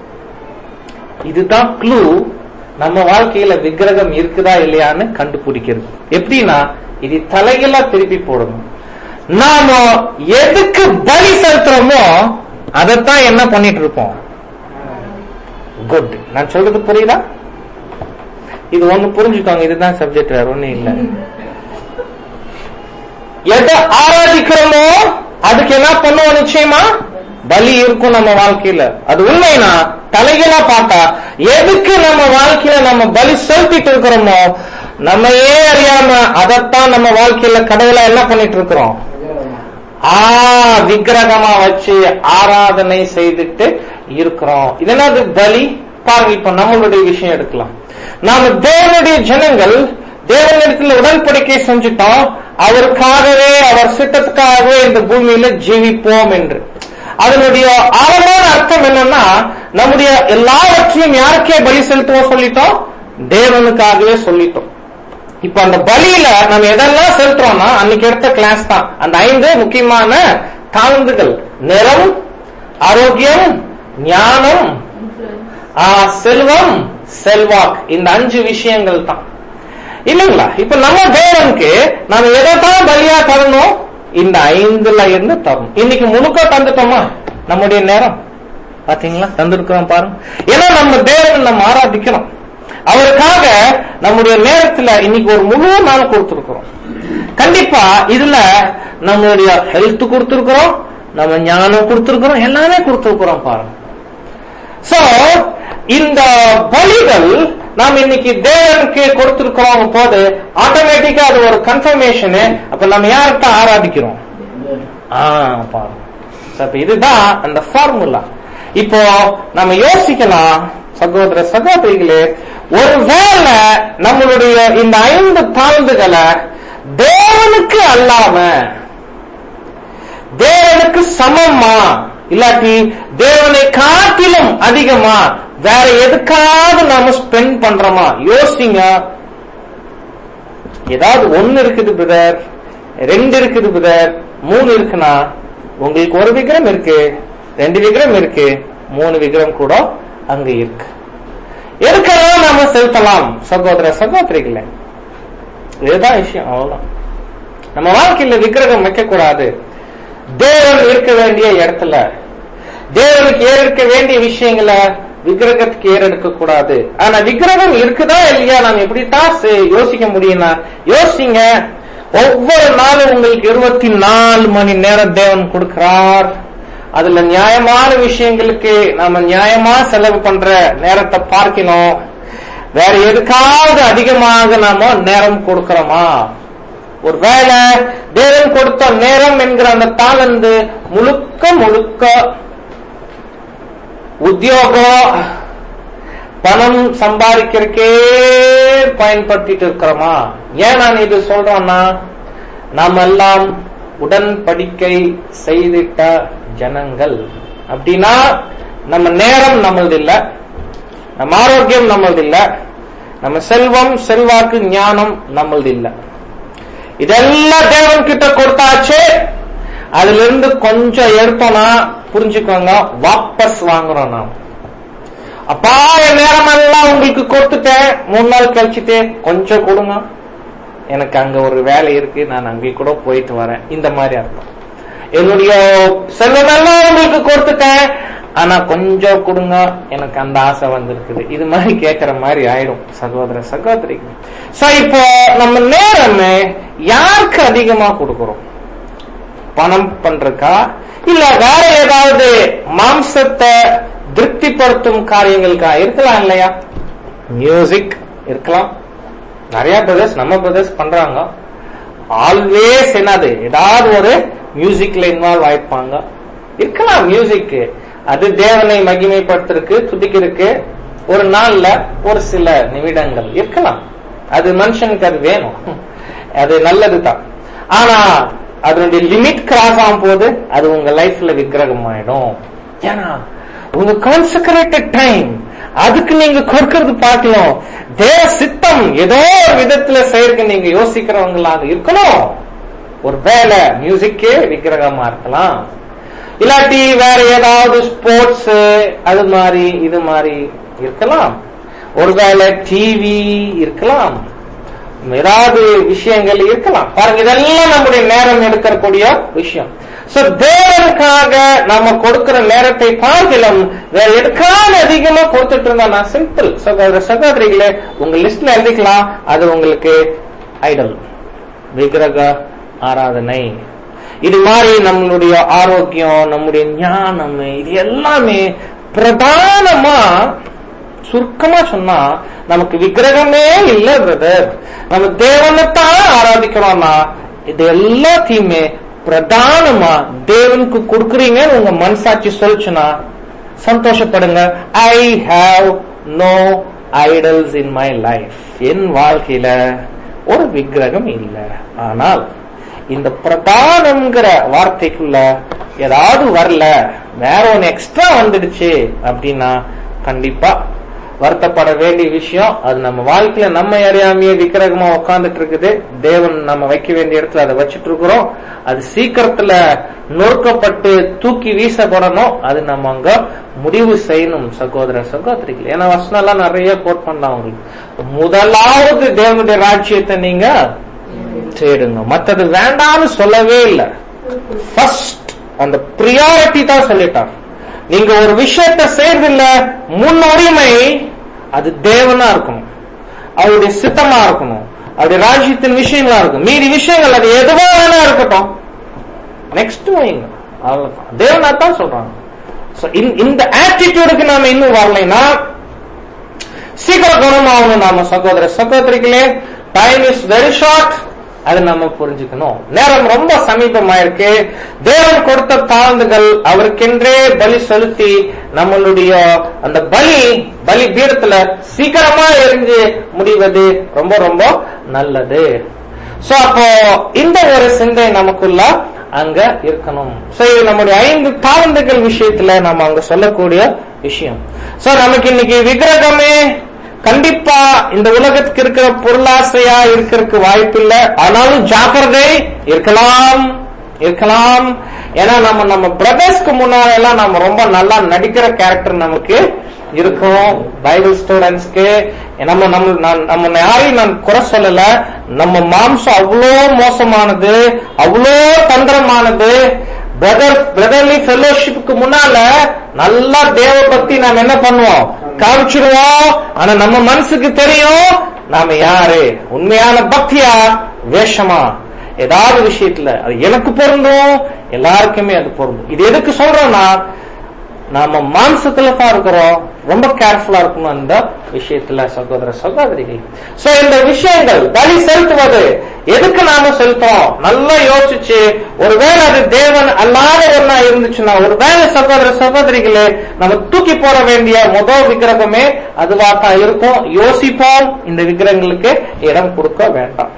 இதுதான் க்ளூ நம்ம வாழ்க்கையில விக்கிரகம் இருக்குதா இல்லையான்னு கண்டுபிடிக்கிறது எப்படின்னா இது தலைகீழா திருப்பி போடணும் நாம எதுக்கு பலி செலுத்துறோமோ அதைத்தான் என்ன பண்ணிட்டு இருப்போம் குட் நான் சொல்றது புரியுதா இது ஒண்ணு புரிஞ்சுக்கோங்க இதுதான் சப்ஜெக்ட் வேற ஒண்ணும் இல்ல எதை ஆராதிக்கிறோமோ அதுக்கு என்ன பண்ணுவோம் நிச்சயமா பலி இருக்கும் நம்ம வாழ்க்கையில அது உண்மைனா தலைகளா பார்த்தா எதுக்கு நம்ம வாழ்க்கையில நம்ம பலி செலுத்திட்டு இருக்கிறோமோ நம்மையே அறியாம அதைத்தான் நம்ம வாழ்க்கையில கடவுளா என்ன பண்ணிட்டு இருக்கிறோம் ஆ விக்கிரகமா வச்சு ஆராதனை செய்துட்டு இருக்கிறோம் இது என்னது பலி பாருங்க இப்ப நம்மளுடைய விஷயம் எடுக்கலாம் நாம தேவனுடைய ஜனங்கள் தேவனிடத்தில் உடன்படிக்கை செஞ்சுட்டோம் அவருக்காகவே அவர் சித்தத்துக்காகவே இந்த பூமியில ஜீவிப்போம் என்று அதனுடைய ஆழமான அர்த்தம் என்னன்னா நம்முடைய எல்லாவற்றையும் யாருக்கே பலி செலுத்துவோம் சொல்லிட்டோம் தேவனுக்காகவே சொல்லிட்டோம் இப்ப அந்த பலியில நம்ம எதெல்லாம் செலுத்துறோம்னா அன்னைக்கு எடுத்த கிளாஸ் தான் அந்த ஐந்து முக்கியமான தாழ்ந்துகள் நிறம் ஆரோக்கியம் ஞானம் ஆ, செல்வம் செல்வாக் இந்த அஞ்சு விஷயங்கள் தான் இல்லைங்களா இப்ப நம்ம தேவனுக்கு நம்ம எதை தான் பலியா தரணும் இந்த ஐந்துல இருந்து தரணும் இன்னைக்கு முழுக்க தந்துட்டோமா நம்முடைய நேரம் பாத்தீங்களா தந்திருக்கிறோம் பாருங்க ஏன்னா நம்ம தேவன் நம்ம ஆராதிக்கிறோம் அவருக்காக நம்முடைய நேரத்துல இன்னைக்கு ஒரு முழு நாள் கொடுத்திருக்கிறோம் கண்டிப்பா இதுல நம்மளுடைய ஹெல்த் கொடுத்திருக்கிறோம் நம்ம ஞானம் கொடுத்திருக்கிறோம் எல்லாமே கொடுத்திருக்கிறோம் பாருங்க சோ இந்த பலிகள் நாம் இன்னைக்கு தேவனுக்கு கொடுத்திருக்கிறோம் போது ஆட்டோமேட்டிக்கா அது ஒரு கன்ஃபர்மேஷன் அப்ப நம்ம யார்கிட்ட ஆராதிக்கிறோம் ஆ பாருங்க So, இப்ப இதுதான் அந்த ஃபார்முலா இப்போ நம்ம யோசிக்கலாம் சகோதர சகோதரிகளே ஒருவேளை நம்மளுடைய இந்த ஐந்து தாழ்ந்துகளை தேவனுக்கு அல்லாம தேவனுக்கு சமமா இல்லாட்டி தேவனை காட்டிலும் அதிகமா வேற எதுக்காவது நாம ஸ்பெண்ட் பண்றோமா யோசிங்க ஏதாவது ஒன்னு இருக்குது பிரதர் ரெண்டு இருக்குது பிரதர் மூணு இருக்குன்னா உங்களுக்கு ஒரு விக்கிரம் இருக்கு ரெண்டு விக்கிரம் இருக்கு மூணு விக்கிரம் கூட அங்க இருக்கு எதுக்கெல்லாம் நாம செலுத்தலாம் சகோதர சகோதரிகளே இதுதான் விஷயம் அவ்வளவுதான் நம்ம வாழ்க்கையில விக்கிரகம் வைக்க கூடாது தேவன் இருக்க வேண்டிய இடத்துல தேவனுக்கு ஏறெடுக்க வேண்டிய விஷயங்களை விக்கிரகத்துக்கு ஏறெடுக்க கூடாது ஆனா விக்கிரகம் இருக்குதா இல்லையா நாம் எப்படித்தான் செ- யோசிக்க முடியும்னா யோசிங்க ஒவ்வொரு நாளும் உங்களுக்கு இருபத்தி நாலு மணி நேரம் தேவன் கொடுக்கிறார் அதுல நியாயமான விஷயங்களுக்கு நாம நியாயமா செலவு பண்ற நேரத்தை பார்க்கணும் வேற எதுக்காவது அதிகமாக நாம நேரம் கொடுக்கிறோமா ஒருவேளை தேவன் கொடுத்த நேரம் என்கிற அந்த தாளந்து முழுக்க முழுக்க உத்தியோகம் பணம் சம்பாதிக்கிறதுக்கே பயன்படுத்திட்டு இருக்கிறோமா ஏன் நான் இது சொல்றேன்னா நாம் எல்லாம் உடன்படிக்கை செய்திட்ட ஜனங்கள் அப்படின்னா நம்ம நேரம் நம்மளது இல்ல நம்ம ஆரோக்கியம் நம்மளது இல்ல நம்ம செல்வம் செல்வாக்கு ஞானம் நம்மளது இல்ல இதெல்லாம் தேவன் கிட்ட கொடுத்தாச்சு அதுல இருந்து கொஞ்சம் எடுத்தோம்னா புரிஞ்சுக்கோங்க வாபஸ் வாங்குறோம் நாம் அப்பா என் நேரம் எல்லாம் உங்களுக்கு கொடுத்துட்டேன் மூணு நாள் கழிச்சுட்டு கொஞ்சம் கொடுங்க எனக்கு அங்க ஒரு வேலை இருக்கு நான் அங்கே கூட போயிட்டு வரேன் இந்த மாதிரி அர்த்தம் என்னுடைய செல்வமெல்லாம் உங்களுக்கு கொடுத்துட்டேன் ஆனா கொஞ்சம் கொடுங்க எனக்கு அந்த ஆசை வந்திருக்குது இது மாதிரி கேட்கிற மாதிரி ஆயிடும் சகோதர சகோதரிக்கு சோ இப்போ நம்ம நேரமே யாருக்கு அதிகமா கொடுக்கிறோம் பணம் பண்றக்கா இல்ல வேற ஏதாவது மாம்சத்தை திருப்திப்படுத்தும் காரியங்களுக்கா இருக்கலாம் இல்லையா மியூசிக் இருக்கலாம் நிறைய பிரதர்ஸ் நம்ம பிரதர்ஸ் பண்றாங்க ஆல்வேஸ் என்னது ஏதாவது ஒரு மியூசிக்ல இன்வால்வ் ஆயிருப்பாங்க இருக்கலாம் மியூசிக் அது தேவனை மகிமைப்படுத்துறதுக்கு துதிக்கிறதுக்கு ஒரு நாள்ல ஒரு சில நிமிடங்கள் இருக்கலாம் அது மனுஷனுக்கு அது வேணும் அது நல்லதுதான் ஆனா அதனுடைய லிமிட் கிராஸ் ஆகும் போது அது உங்க லைஃப்ல விக்கிரகம் ஆயிடும் ஏன்னா உங்க கான்செக்ரேட்டட் டைம் அதுக்கு நீங்க கொடுக்கறது பார்க்கணும் தேவ சித்தம் ஏதோ ஒரு விதத்துல செய்யறதுக்கு நீங்க யோசிக்கிறவங்களாக இருக்கணும் ஒரு வேலை மியூசிக்கே விக்கிரகமா இருக்கலாம் இல்லாட்டி வேற ஏதாவது ஸ்போர்ட்ஸ் அது மாதிரி இது மாதிரி இருக்கலாம் ஒருவேளை டிவி இருக்கலாம் ஏதாவது விஷயங்கள் இருக்கலாம் பாருங்க இதெல்லாம் நம்முடைய நேரம் எடுக்கக்கூடிய விஷயம் சோ தேவனுக்காக நாம கொடுக்கிற நேரத்தை பார்க்கலாம் வேற எதுக்காக அதிகமா கொடுத்துட்டு இருந்தா நான் சிம்பிள் சகோதர சகோதரிகளே உங்க லிஸ்ட்ல எழுதிக்கலாம் அது உங்களுக்கு ஐடல் விக்கிரக ஆராதனை இது மாதிரி நம்மளுடைய ஆரோக்கியம் நம்முடைய ஞானம் இது எல்லாமே பிரதானமா சுருக்கமா சொன்னா நமக்கு விக்கிரகமே இல்ல பிரதர் நம்ம தேவனைத்தான் ஆராதிக்கிறோம்னா இது எல்லாத்தையுமே பிரதானமா தேவனுக்கு கொடுக்குறீங்கன்னு உங்க மனசாட்சி சொல்லுச்சுன்னா சந்தோஷப்படுங்க I have no idols in my life என் வாழ்க்கையில ஒரு விக்கிரகம் இல்லை ஆனால் இந்த பிரதானம்ங்கிற வார்த்தைக்குள்ள ஏதாவது வரல வேற ஒன்னு எக்ஸ்ட்ரா வந்துடுச்சு அப்படின்னா கண்டிப்பா வருத்தப்பட வேண்டிய விஷயம் அது நம்ம வாழ்க்கையில நம்ம அறியாமையே விக்கிரகமா உட்கார்ந்துட்டு இருக்குது தேவன் நம்ம வைக்க வேண்டிய இடத்துல அதை வச்சிட்டு இருக்கிறோம் அது சீக்கிரத்துல நொறுக்கப்பட்டு தூக்கி வீசப்படணும் அது நம்ம அங்க முடிவு செய்யணும் சகோதர சகோதரிகள் ஏன்னா வசனம் எல்லாம் நிறைய கோட் பண்ணலாம் உங்களுக்கு முதலாவது தேவனுடைய ராஜ்யத்தை நீங்க தேடுங்க மத்தது வேண்டாம்னு சொல்லவே இல்லை ஃபர்ஸ்ட் அந்த ப்ரியாரிட்டி தான் சொல்லிட்டார் நீங்க ஒரு விஷயத்தை செய்யறதில்ல முன்னுரிமை அது தேவனா இருக்கணும் அவருடைய சித்தமா இருக்கணும் அவருடைய ராஜ்யத்தின் விஷயங்களா இருக்கும் மீதி விஷயங்கள் அது எதுவா வேணா இருக்கட்டும் நெக்ஸ்ட் வைங்க அவ்வளவுதான் தேவனா தான் சொல்றாங்க So, இந்த- இந்த ஆட்டிடியூடுக்கு நாம இன்னும் வரலைன்னா சீக்கிரம் குணமாகணும் நாம சகோதர சகோதரிகளே டைம் இஸ் வெரி ஷார்ட் அதை நம்ம புரிஞ்சுக்கணும் நேரம் ரொம்ப சமீபமா இருக்கு தேவன் கொடுத்த தாழ்ந்துகள் அவருக்கென்றே பலி செலுத்தி நம்மளுடைய அந்த பலி பலி பீடத்துல சீக்கிரமா எரிஞ்சு முடிவது ரொம்ப ரொம்ப நல்லது சோ அப்போ இந்த ஒரு சிந்தை நமக்குள்ள அங்க இருக்கணும் சோ இது நம்முடைய ஐந்து தாழ்ந்துகள் விஷயத்துல நம்ம அங்க சொல்லக்கூடிய விஷயம் சோ நமக்கு இன்னைக்கு விக்கிரகமே கண்டிப்பா இந்த உலகத்துக்கு இருக்கிற பொருளாசையா இருக்கிறதுக்கு வாய்ப்பு இல்ல ஆனாலும் ஜாக்கிரதை இருக்கலாம் இருக்கலாம் ஏன்னா நம்ம நம்ம பிரதர்ஸ்க்கு முன்னால எல்லாம் நம்ம ரொம்ப நல்லா நடிக்கிற கேரக்டர் நமக்கு இருக்கும் பைபிள் ஸ்டூடெண்ட்ஸ்க்கு நம்ம நம்ம நான் நம்ம யாரையும் நான் குறை சொல்லல நம்ம மாம்சம் அவ்வளோ மோசமானது அவ்வளோ தந்திரமானது பிரதர் பிரதர்லி ஃபெலோஷிப்புக்கு முன்னால நல்லா தேவ பக்தி நாம என்ன பண்ணுவோம் காமிச்சிருவோம் ஆனா நம்ம மனசுக்கு தெரியும் நாம யாரு உண்மையான பக்தியா வேஷமா ஏதாவது விஷயத்துல அது எனக்கு பொருந்தும் எல்லாருக்குமே அது பொருந்தும் இது எதுக்கு சொல்றோம்னா நாம மாம்சத்துல தான் இருக்கிறோம் ரொம்ப கேர்ஃபுல்லா இருக்கணும் இந்த விஷயத்துல சகோதர சகோதரிகள் சோ இந்த விஷயங்கள் பலி செலுத்துவது எதுக்கு நாம செலுத்தோம் நல்லா யோசிச்சு ஒருவேளை அது தேவன் அல்லாத ஒன்னா இருந்துச்சுன்னா ஒருவேளை சகோதர சகோதரிகளே நம்ம தூக்கி போட வேண்டிய முதல் விக்கிரகமே அதுவா தான் இருக்கும் யோசிப்போம் இந்த விக்கிரகங்களுக்கு இடம் கொடுக்க வேண்டாம்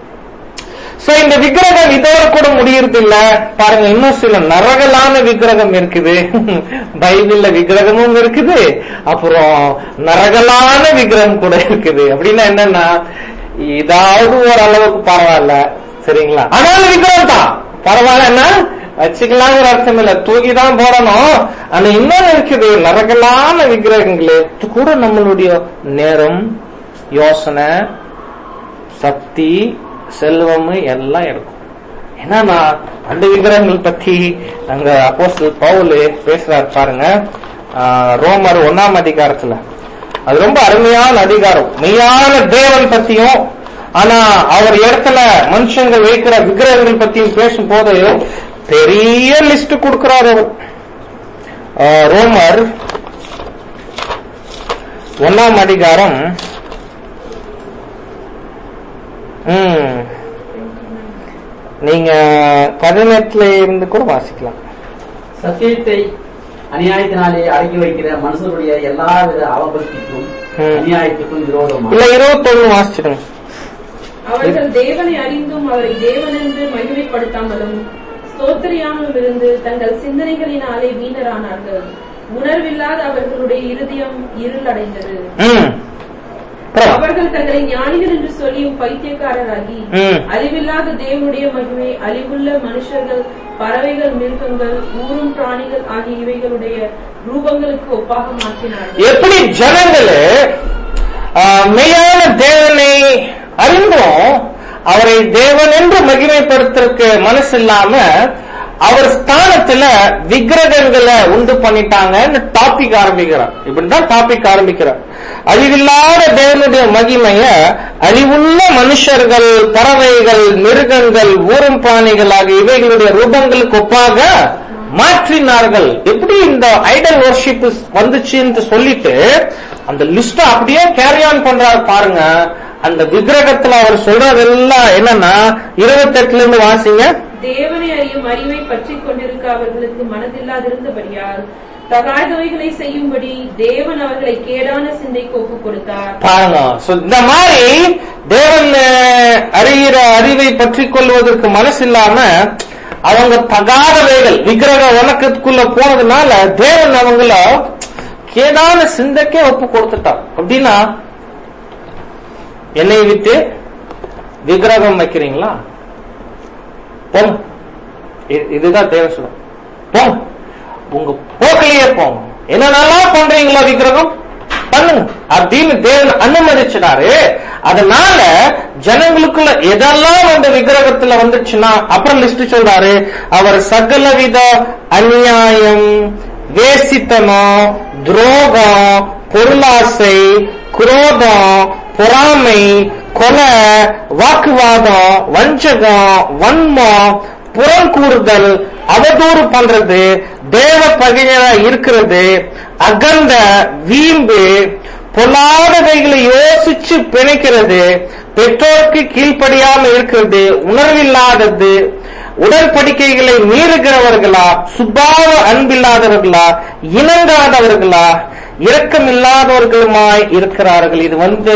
சோ இந்த விக்கிரகம் இதோட கூட முடியறது இல்ல பாருங்க இன்னும் சில நரகலான விக்கிரகம் இருக்குது பைபிள்ல விக்கிரகமும் இருக்குது அப்புறம் நரகலான விக்கிரகம் கூட இருக்குது அப்படின்னா என்னன்னா இதாவது ஓரளவுக்கு பரவாயில்ல சரிங்களா ஆனாலும் விக்கிரகம் தான் பரவாயில்லன்னா வச்சுக்கலாம் ஒரு அர்த்தம் இல்ல தூக்கி தான் போடணும் ஆனா இன்னொன்னு இருக்குது நரகலான விக்கிரகங்களே இது கூட நம்மளுடைய நேரம் யோசனை சக்தி செல்வம் எல்லாம் இருக்கும் என்னன்னா அந்த விக்கிரகங்கள் பத்தி அங்க அப்போஸ்தலர் பவுல் பேசுறாரு பாருங்க ஆஹ், ரோமர் ஒன்னாம் அதிகாரத்துல அது ரொம்ப அருமையான அதிகாரம் மெய்யான தேவன் பத்தியும் ஆனா அவர் இடத்துல மனுஷங்க வைக்கிற விக்கிரகங்கள் பத்தியும் பேசும்போது பெரிய லிஸ்ட் கொடுக்கிறார் அவர் ஆஹ், ரோமர் ஒன்னாம் அதிகாரம் ம். நீங்க பதினெட்டுல இருந்து கூட வாசிக்கலாம் சத்தியத்தை அநியாயத்தினாலே அடக்கி வைக்கிற மனுஷருடைய எல்லாவித அவபக்திக்கும் ம். அநியாயத்துக்கும் விரோதமாக இல்ல இருபத்தொன்னு வாசிச்சிடுங்க அவர்கள் தேவனை அறிந்தும் அவரை தேவனென்று மகிமைப்படுத்தாமலும் ஸ்தோத்திரியாமலும் இருந்து தங்கள் சிந்தனைகளினாலே வீணரானார்கள் உணர்வில்லாத அவர்களுடைய இருதயம் இருளடைந்தது ம். அப்புறம். அவர்கள் தங்களை ஞானிகள் என்று சொல்லியும் பைத்தியக்காரராகி ம். அறிவில்லாத தேவனுடைய மகிமை அறிவுள்ள மனுஷர்கள் பறவைகள் மிருகங்கள் ஊரும் பிராணிகள் ஆகிய இவைகளுடைய ரூபங்களுக்கு ஒப்பாக மாற்றினார்கள் எப்படி ஜனங்களே ஆஹ், மெய்யான தேவனை அறிந்தும் அவரை தேவன் என்று மகிமைப்படுத்துறதுக்கு மனசு இல்லாம அவர் ஸ்தானத்துல விக்கிரகங்களை உண்டு பண்ணிட்டாங்கன்னு டாபிக் ஆரம்பிக்கிறார் இப்படிதான் டாபிக் ஆரம்பிக்கிறார் அழிவில்லாத தேவனுடைய மகிமைய அழிவுள்ள மனுஷர்கள் பறவைகள் மிருகங்கள் ஊரும் பிராணிகள் ஆகிய இவைகளுடைய ரூபங்களுக்கு ஒப்பாக மாற்றினார்கள் எப்படி இந்த ஐடல் வர்ஷிப் வந்துச்சுன்னு சொல்லிட்டு அந்த லிஸ்ட அப்படியே கேரி ஆன் பண்றாரு பாருங்க அந்த விக்கிரகத்துல அவர் சொல்றதெல்லாம் என்னன்னா இருபத்தெட்டுல இருந்து வாசிங்க தேவனை அறியும் அறிவை பற்றிக் கொண்டிருக்க அவர்களுக்கு மனதில்லாதிருந்தபடியால் தகாதவைகளை செய்யும்படி தேவன் அவர்களை கேடான சிந்தைக்கு ஒப்புக் கொடுத்தார் பாருங்க So, இந்த மாதிரி தேவன் அஹ், அறிகிற அறிவை பற்றி கொள்வதற்கு மனசு இல்லாம அவங்க தகாதவைகள் விக்கிரக வணக்கத்துக்குள்ள போனதுனால தேவன் அவங்கள கேடான சிந்தைக்கே ஒப்பு கொடுத்துட்டார் அப்படின்னா என்னை விட்டு விக்கிரகம் வைக்கிறீங்களா போங்க இ- இதுதான் தேவன் சொல்லும் போங்க உங்க போக்கிலேயே போங்க என்னென்னலாம் பண்றீங்களா விக்கிரகம் பண்ணுங்க அப்படின்னு தேவன் அனுமதிச்சினாரு அதனால ஜனங்களுக்குள்ள எதெல்லாம் அந்த விக்கிரகத்துல வந்துச்சுன்னா அப்புறம் லிஸ்ட் சொல்றாரு அவர் சகலவித அநியாயம் வேசித்தனம் துரோகம் பொருளாசை குரோதம் பொறாமை கொலை வாக்குவாதம் வஞ்சகம் வன்மம் புறங்கூறுதல் அவதூறு பண்றது தேவ பகைஞரா இருக்கிறது அகந்த வீம்பு பொல்லாதவைகளை யோசிச்சு பிணைக்கிறது பெற்றோருக்கு கீழ்ப்படியாம இருக்கிறது உணர்வில்லாதது உடன்படிக்கைகளை மீறுகிறவர்களா சுபாவ அன்பில்லாதவர்களா இணங்காதவர்களா இரக்கமில்லாதவர்களுமாய் இருக்கிறார்கள் இது வந்து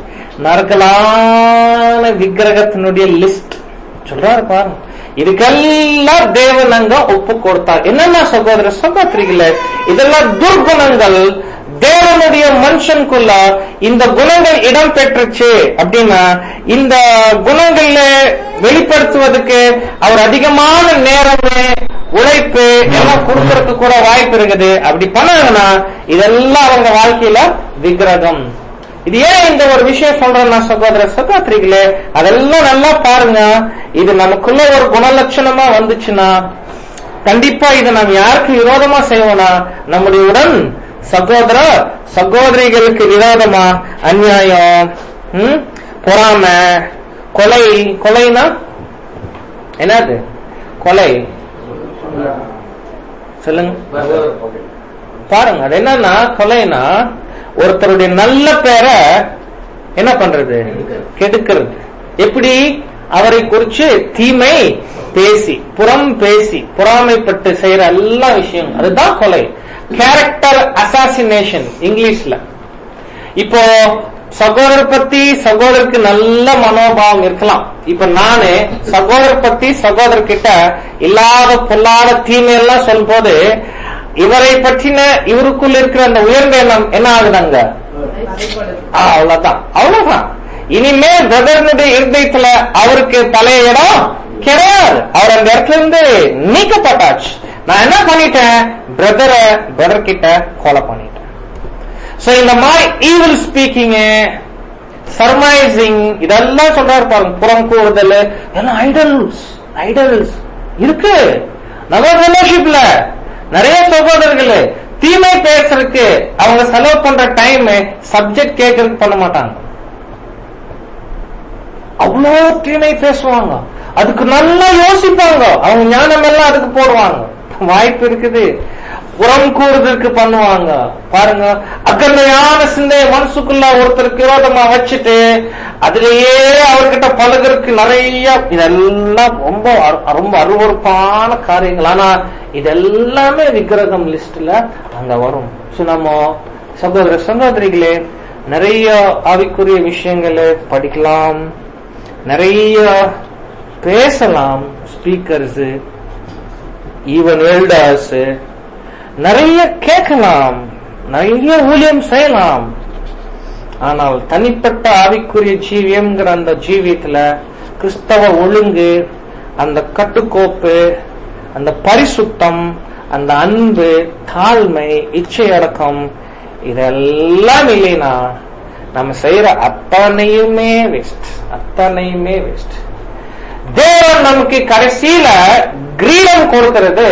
நரகலான விக்கிரகத்தினுடைய லிஸ்ட் சொல்றாரு பாருங்க இதுக்கெல்லாம் தேவன் அங்க ஒப்பு கொடுத்தார் என்னென்ன சகோதர சகோதரிகளே இதெல்லாம் துர்குணங்கள் தேவனுடைய மனுஷனுக்குள்ள இந்த குணங்கள் இடம் பெற்றுச்சு அப்படின்னா இந்த குணங்கள்ல வெளிப்படுத்துவதற்கு அவர் அதிகமான நேரமே உழைப்பு எல்லாம் கொடுக்கறதுக்கு கூட வாய்ப்பு இருக்குது அப்படி பண்ணாங்கன்னா இதெல்லாம் அவங்க வாழ்க்கையில விக்கிரகம் இது ஏன் இந்த ஒரு விஷயம் சொல்றேன்னா சகோதர சகோதரிகளே அதெல்லாம் நல்லா பாருங்க இது நமக்குள்ள ஒரு குணலட்சணமா வந்துச்சுன்னா கண்டிப்பா இதை நாம் யாருக்கு விரோதமா செய்வோம்னா நம்முடைய உடன் சகோதர சகோதரிகளுக்கு விரோதமா அநியாயம் ம், பொறாமை கொலை கொலைனா என்னது கொலை சொல்லுங்க பாருங்க அது என்னன்னா கொலைனா ஒருத்தருடைய நல்ல பேரை என்ன பண்றது கெடுக்கிறது எப்படி அவரை குறிச்சு தீமை பேசி புறம் பேசி பொறாமைப்பட்டு செய்யற எல்லா விஷயம் அதுதான் கொலை கேரக்டர் அசாசினேஷன் இங்கிலீஷ்ல இப்போ சகோதரர் பத்தி சகோதரருக்கு நல்ல மனோபாவம் இருக்கலாம் இப்ப நானு சகோதரர் பத்தி சகோதரர் கிட்ட இல்லாத பொல்லாத தீமையெல்லாம் சொல்லும் போது இவரை பற்றின இவருக்குள்ள இருக்கிற அந்த உயர்ந்த எண்ணம் என்ன ஆகுதாங்க ஆ, அவ்வளவுதான் அவ்வளவுதான் இனிமே பிரதர்னுடைய இருதயத்துல அவருக்கு பழைய இடம் கிடையாது அவர் அந்த இடத்துல இருந்து நீக்கப்பட்டாச்சு நான் என்ன பண்ணிட்டேன் பிரதரை பிரதர் கிட்ட கொலை பண்ணிட்டேன் சோ இந்த மாதிரி ஈவில் ஸ்பீக்கிங் சர்மைசிங் இதெல்லாம் சொல்றாரு பாருங்க புறம் கூறுதல் எல்லாம் ஐடல்ஸ் ஐடல்ஸ் இருக்கு நம்ம ஃபெலோஷிப்ல நிறைய சகோதரர்கள் தீமை பேசுறதுக்கு அவங்க செலவு பண்ற டைம் சப்ஜெக்ட் கேட்கறதுக்கு பண்ண மாட்டாங்க அவ்வளோ தீமை பேசுவாங்க அதுக்கு நல்லா யோசிப்பாங்க அவங்க ஞானம் எல்லாம் அதுக்கு போடுவாங்க வாய்ப்பு இருக்குது புறம் கூறுதலுக்கு பண்ணுவாங்க பாருங்க அகண்மையான சிந்தைய மனசுக்குள்ள ஒருத்தருக்கு விரோதமா வச்சுட்டு அதுலயே அவர்கிட்ட பழகுறதுக்கு நிறைய இதெல்லாம் ரொம்ப அரு- ரொம்ப அருவறுப்பான காரியங்கள் ஆனா இதெல்லாமே விக்கிரகம் லிஸ்ட்ல அங்க வரும் சோ நம்ம சகோதர சகோதரிகளே நிறைய ஆவிக்குரிய விஷயங்களை படிக்கலாம் நிறைய பேசலாம் ஸ்பீக்கர்ஸ் ஈவன் எல்டர்ஸ் நிறைய கேட்கலாம் நிறைய ஊழியம் செய்யலாம் ஆனால் தனிப்பட்ட ஆவிக்குரிய ஜீவியம்ங்கிற அந்த ஜீவியத்துல கிறிஸ்தவ ஒழுங்கு அந்த கட்டுக்கோப்பு அந்த பரிசுத்தம் அந்த அன்பு தாழ்மை இச்சை அடக்கம் இதெல்லாம் இல்லைன்னா நம்ம செய்யற அத்தனையுமே வேஸ்ட் அத்தனையுமே வேஸ்ட் தேவன் நமக்கு கடைசியில கிரீடம் கொடுக்கிறது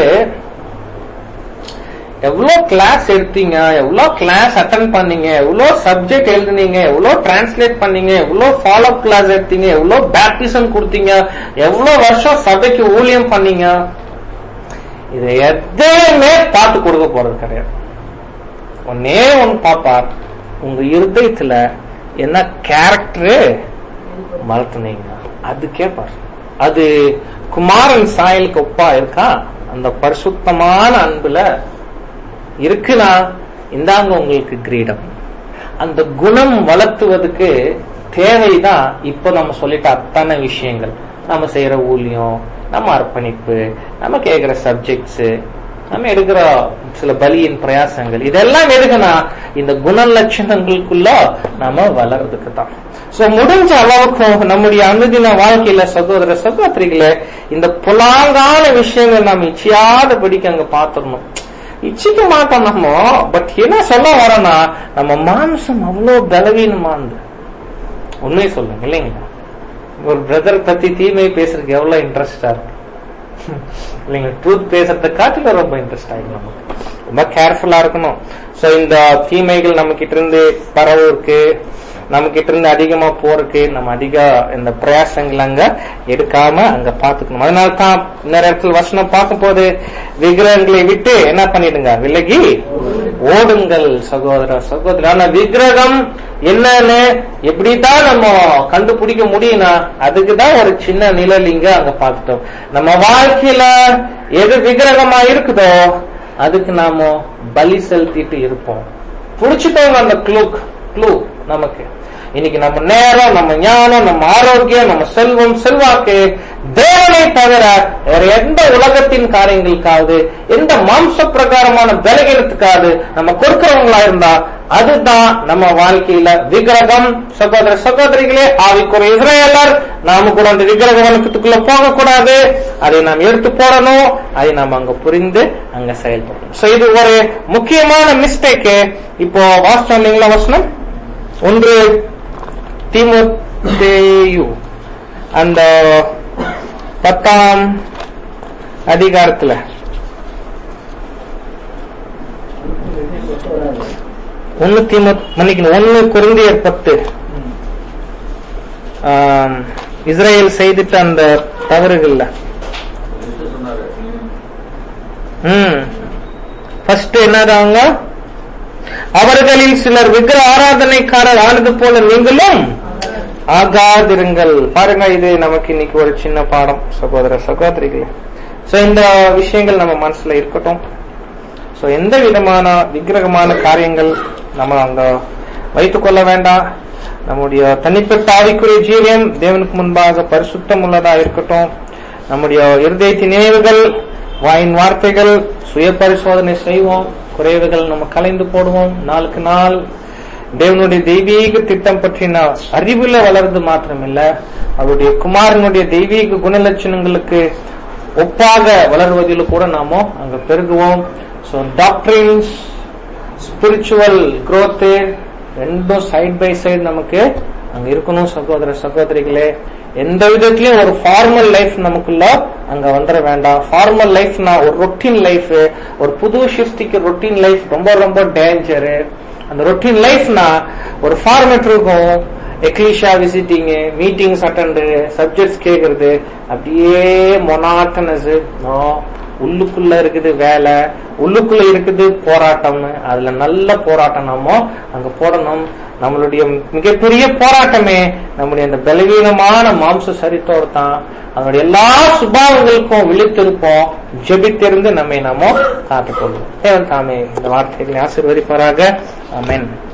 எவ்வளவு கிளாஸ் எடுத்தீங்க எவ்வளவு கிளாஸ் அட்டன் பண்ணீங்க எவ்வளவு சப்ஜெக்ட் எழுதுனீங்க எவ்வளவு டிரான்ஸ்லேட் பண்ணீங்க எவ்வளவு ஃபாலோ கிளாஸ் எடுத்தீங்க எவ்வளவு பேப்டிசம் கொடுத்தீங்க எவ்வளவு வருஷம் சபைக்கு ஊழியம் பண்ணீங்க இதை எதையுமே பார்த்து கொடுக்க போறது கிடையாது ஒன்னே ஒன்னு பாப்பார் உங்க இருதயத்துல என்ன கேரக்டரு வளர்த்துனீங்க அது கேட்பார் அது குமாரன் சாயலுக்கு ஒப்பா இருக்கா அந்த பரிசுத்தமான அன்புல இருக்குனா இந்தாங்க உங்களுக்கு கிரீடம் அந்த குணம் வளர்த்துவதுக்கு தேவைதான் இப்ப நம்ம சொல்லிட்ட அத்தனை விஷயங்கள் நம்ம செய்யற ஊழியம் நம்ம அர்ப்பணிப்பு நம்ம கேட்கிற சப்ஜெக்ட்ஸ் நம்ம எடுக்கிற சில பலியின் பிரயாசங்கள் இதெல்லாம் எதுக்குன்னா இந்த குண லட்சணங்களுக்குள்ள நாம வளர்றதுக்கு தான் சோ முடிஞ்ச அளவுக்கு நம்முடைய அனுதின வாழ்க்கையில சகோதர சகோதரிகளே இந்த புலாங்கான விஷயங்கள் நாம் இச்சியாதபடிக்கு அங்க பாத்துடணும் இச்சிக்க மாட்டோம் நம்ம பட் என்ன சொல்ல வரோம்னா நம்ம மாம்சம் அவ்வளவு பலவீனமானது உண்மை சொல்லுங்க இல்லைங்களா ஒரு பிரதர் பத்தி தீமை பேசுறதுக்கு எவ்வளவு இன்ட்ரெஸ்டா இருக்கு இல்லைங்க ட்ரூத் பேசுறத காட்டில ரொம்ப இன்ட்ரெஸ்ட் ஆயிடும் நமக்கு ரொம்ப கேர்ஃபுல்லா இருக்கணும் சோ இந்த தீமைகள் நம்ம கிட்ட இருந்து பரவுக்கு நம்ம கிட்ட இருந்து அதிகமா போறதுக்கு நம்ம அதிக இந்த பிரயாசங்கள் அங்க எடுக்காம அங்க பாத்துக்கணும் அதனால தான் நிறைய இடத்துல வசனம் பார்க்கும் போது விக்கிரகங்களை விட்டு என்ன பண்ணிடுங்க விலகி ஓடுங்கள் சகோதர சகோதரி ஆனா விக்கிரகம் என்னன்னு எப்படித்தான் நம்ம கண்டுபிடிக்க முடியும்னா அதுக்கு தான் ஒரு சின்ன நிழலிங்க அங்க பார்த்துட்டோம் நம்ம வாழ்க்கையில எது விக்கிரகமா இருக்குதோ அதுக்கு நாம பலி செலுத்திட்டு இருப்போம் புடிச்சுட்டோங்க அந்த க்ளூ க்ளூ நமக்கு இன்னைக்கு நம்ம நேரம் நம்ம ஞானம் நம்ம ஆரோக்கியம் நம்ம செல்வம் செல்வாக்கு தேவனை தவிர வேற எந்த உலகத்தின் காரியங்களுக்காவது எந்த மாம்ச பிரகாரமான பலகீனத்துக்காவது நம்ம கொடுக்கிறவங்களா இருந்தா அதுதான் நம்ம வாழ்க்கையில விக்கிரகம் சகோதர சகோதரிகளே ஆவிக்குரிய இஸ்ரேலர் நாம கூட அந்த விக்கிரக வணக்கத்துக்குள்ள போகக்கூடாது அதை நாம் எடுத்து போடணும் அதை நாம் அங்க புரிந்து அங்க செயல்படணும் சோ இது ஒரு முக்கியமான மிஸ்டேக்கு இப்போ வாஸ்தவம் இல்லைங்களா வசனம் ஒன்று தீமோத்தேயு அந்த பத்தாம் அதிகாரத்துல ஒன்னு தீமோ மன்னிக்கணும் ஒன்னு குருந்தியர் பத்து ஆம், இஸ்ரேல் செய்துட்ட அந்த தவறுகள்ல என்று சொன்னாரு ம் ஃபர்ஸ்ட் என்னதாங்க அவர்களில் சிலர் விக்கிர ஆராதனைக்காரர் ஆனது போல நீங்களும் ஆகாதிருங்கள் பாருங்க இது நமக்கு இன்னைக்கு ஒரு சின்ன பாடம் சகோதர சகோதரிகளே சோ இந்த விஷயங்கள் நம்ம மனசுல இருக்கட்டும் சோ எந்த விதமான விக்கிரகமான காரியங்கள் நம்ம அங்க வைத்துக் கொள்ள வேண்டாம் நம்முடைய தனிப்பட்ட ஆவிக்குரிய ஜீவியம் தேவனுக்கு முன்பாக பரிசுத்தம் உள்ளதா இருக்கட்டும் நம்முடைய இருதயத்தின் நினைவுகள் வாயின் வார்த்தைகள் சுய பரிசோதனை செய்வோம் குறைவுகள் நம்ம கலைந்து போடுவோம் நாளுக்கு நாள் தேவனுடைய தெய்வீக திட்டம் பற்றின அறிவுல வளர்ந்து மாத்திரமில்ல அவருடைய குமாரனுடைய தெய்வீக குணலட்சணங்களுக்கு ஒப்பாக வளர்வதில் கூட நாம அங்க பெருகுவோம் ஸோ டாக்டரின்ஸ் ஸ்பிரிச்சுவல் growth ரெண்டும் சைட் பை சைடு நமக்கு அங்க இருக்கணும் சகோதர சகோதரிகளே எந்த விதத்திலயும் ஒரு ஃபார்மல் லைஃப் நமக்குள்ள அங்க வந்துட வேண்டாம் ஃபார்மல் லைஃப்னா ஒரு ரொட்டீன் லைஃப் ஒரு புது சிருஷ்டிக்கு ரொட்டீன் லைஃப் ரொம்ப ரொம்ப டேஞ்சரு அந்த ரொட்டீன் லைஃப்னா ஒரு ஃபார்மேட் இருக்கும் எக்லீஷா விசிட்டிங் மீட்டிங்ஸ் அட்டெண்டு சப்ஜெக்ட்ஸ் கேட்கறது அப்படியே மொனாட்டனஸ் உள்ளுக்குள்ள இருக்குது வேலை உள்ளுக்குள்ள இருக்குது போராட்டம் அதுல நல்ல போராட்டம் நாம அங்க போடணும் நம்மளுடைய மிகப்பெரிய போராட்டமே நம்முடைய அந்த பலவீனமான மாம்ச சரித்தோடு தான் அதனுடைய எல்லா சுபாவங்களுக்கும் விழித்திருப்போம் ஜெபித்திருந்து நம்மை நாம காத்துக்கொள்வோம் தேவன் தாமே இந்த வார்த்தைகளை ஆசீர்வதிப்பாராக ஆமென்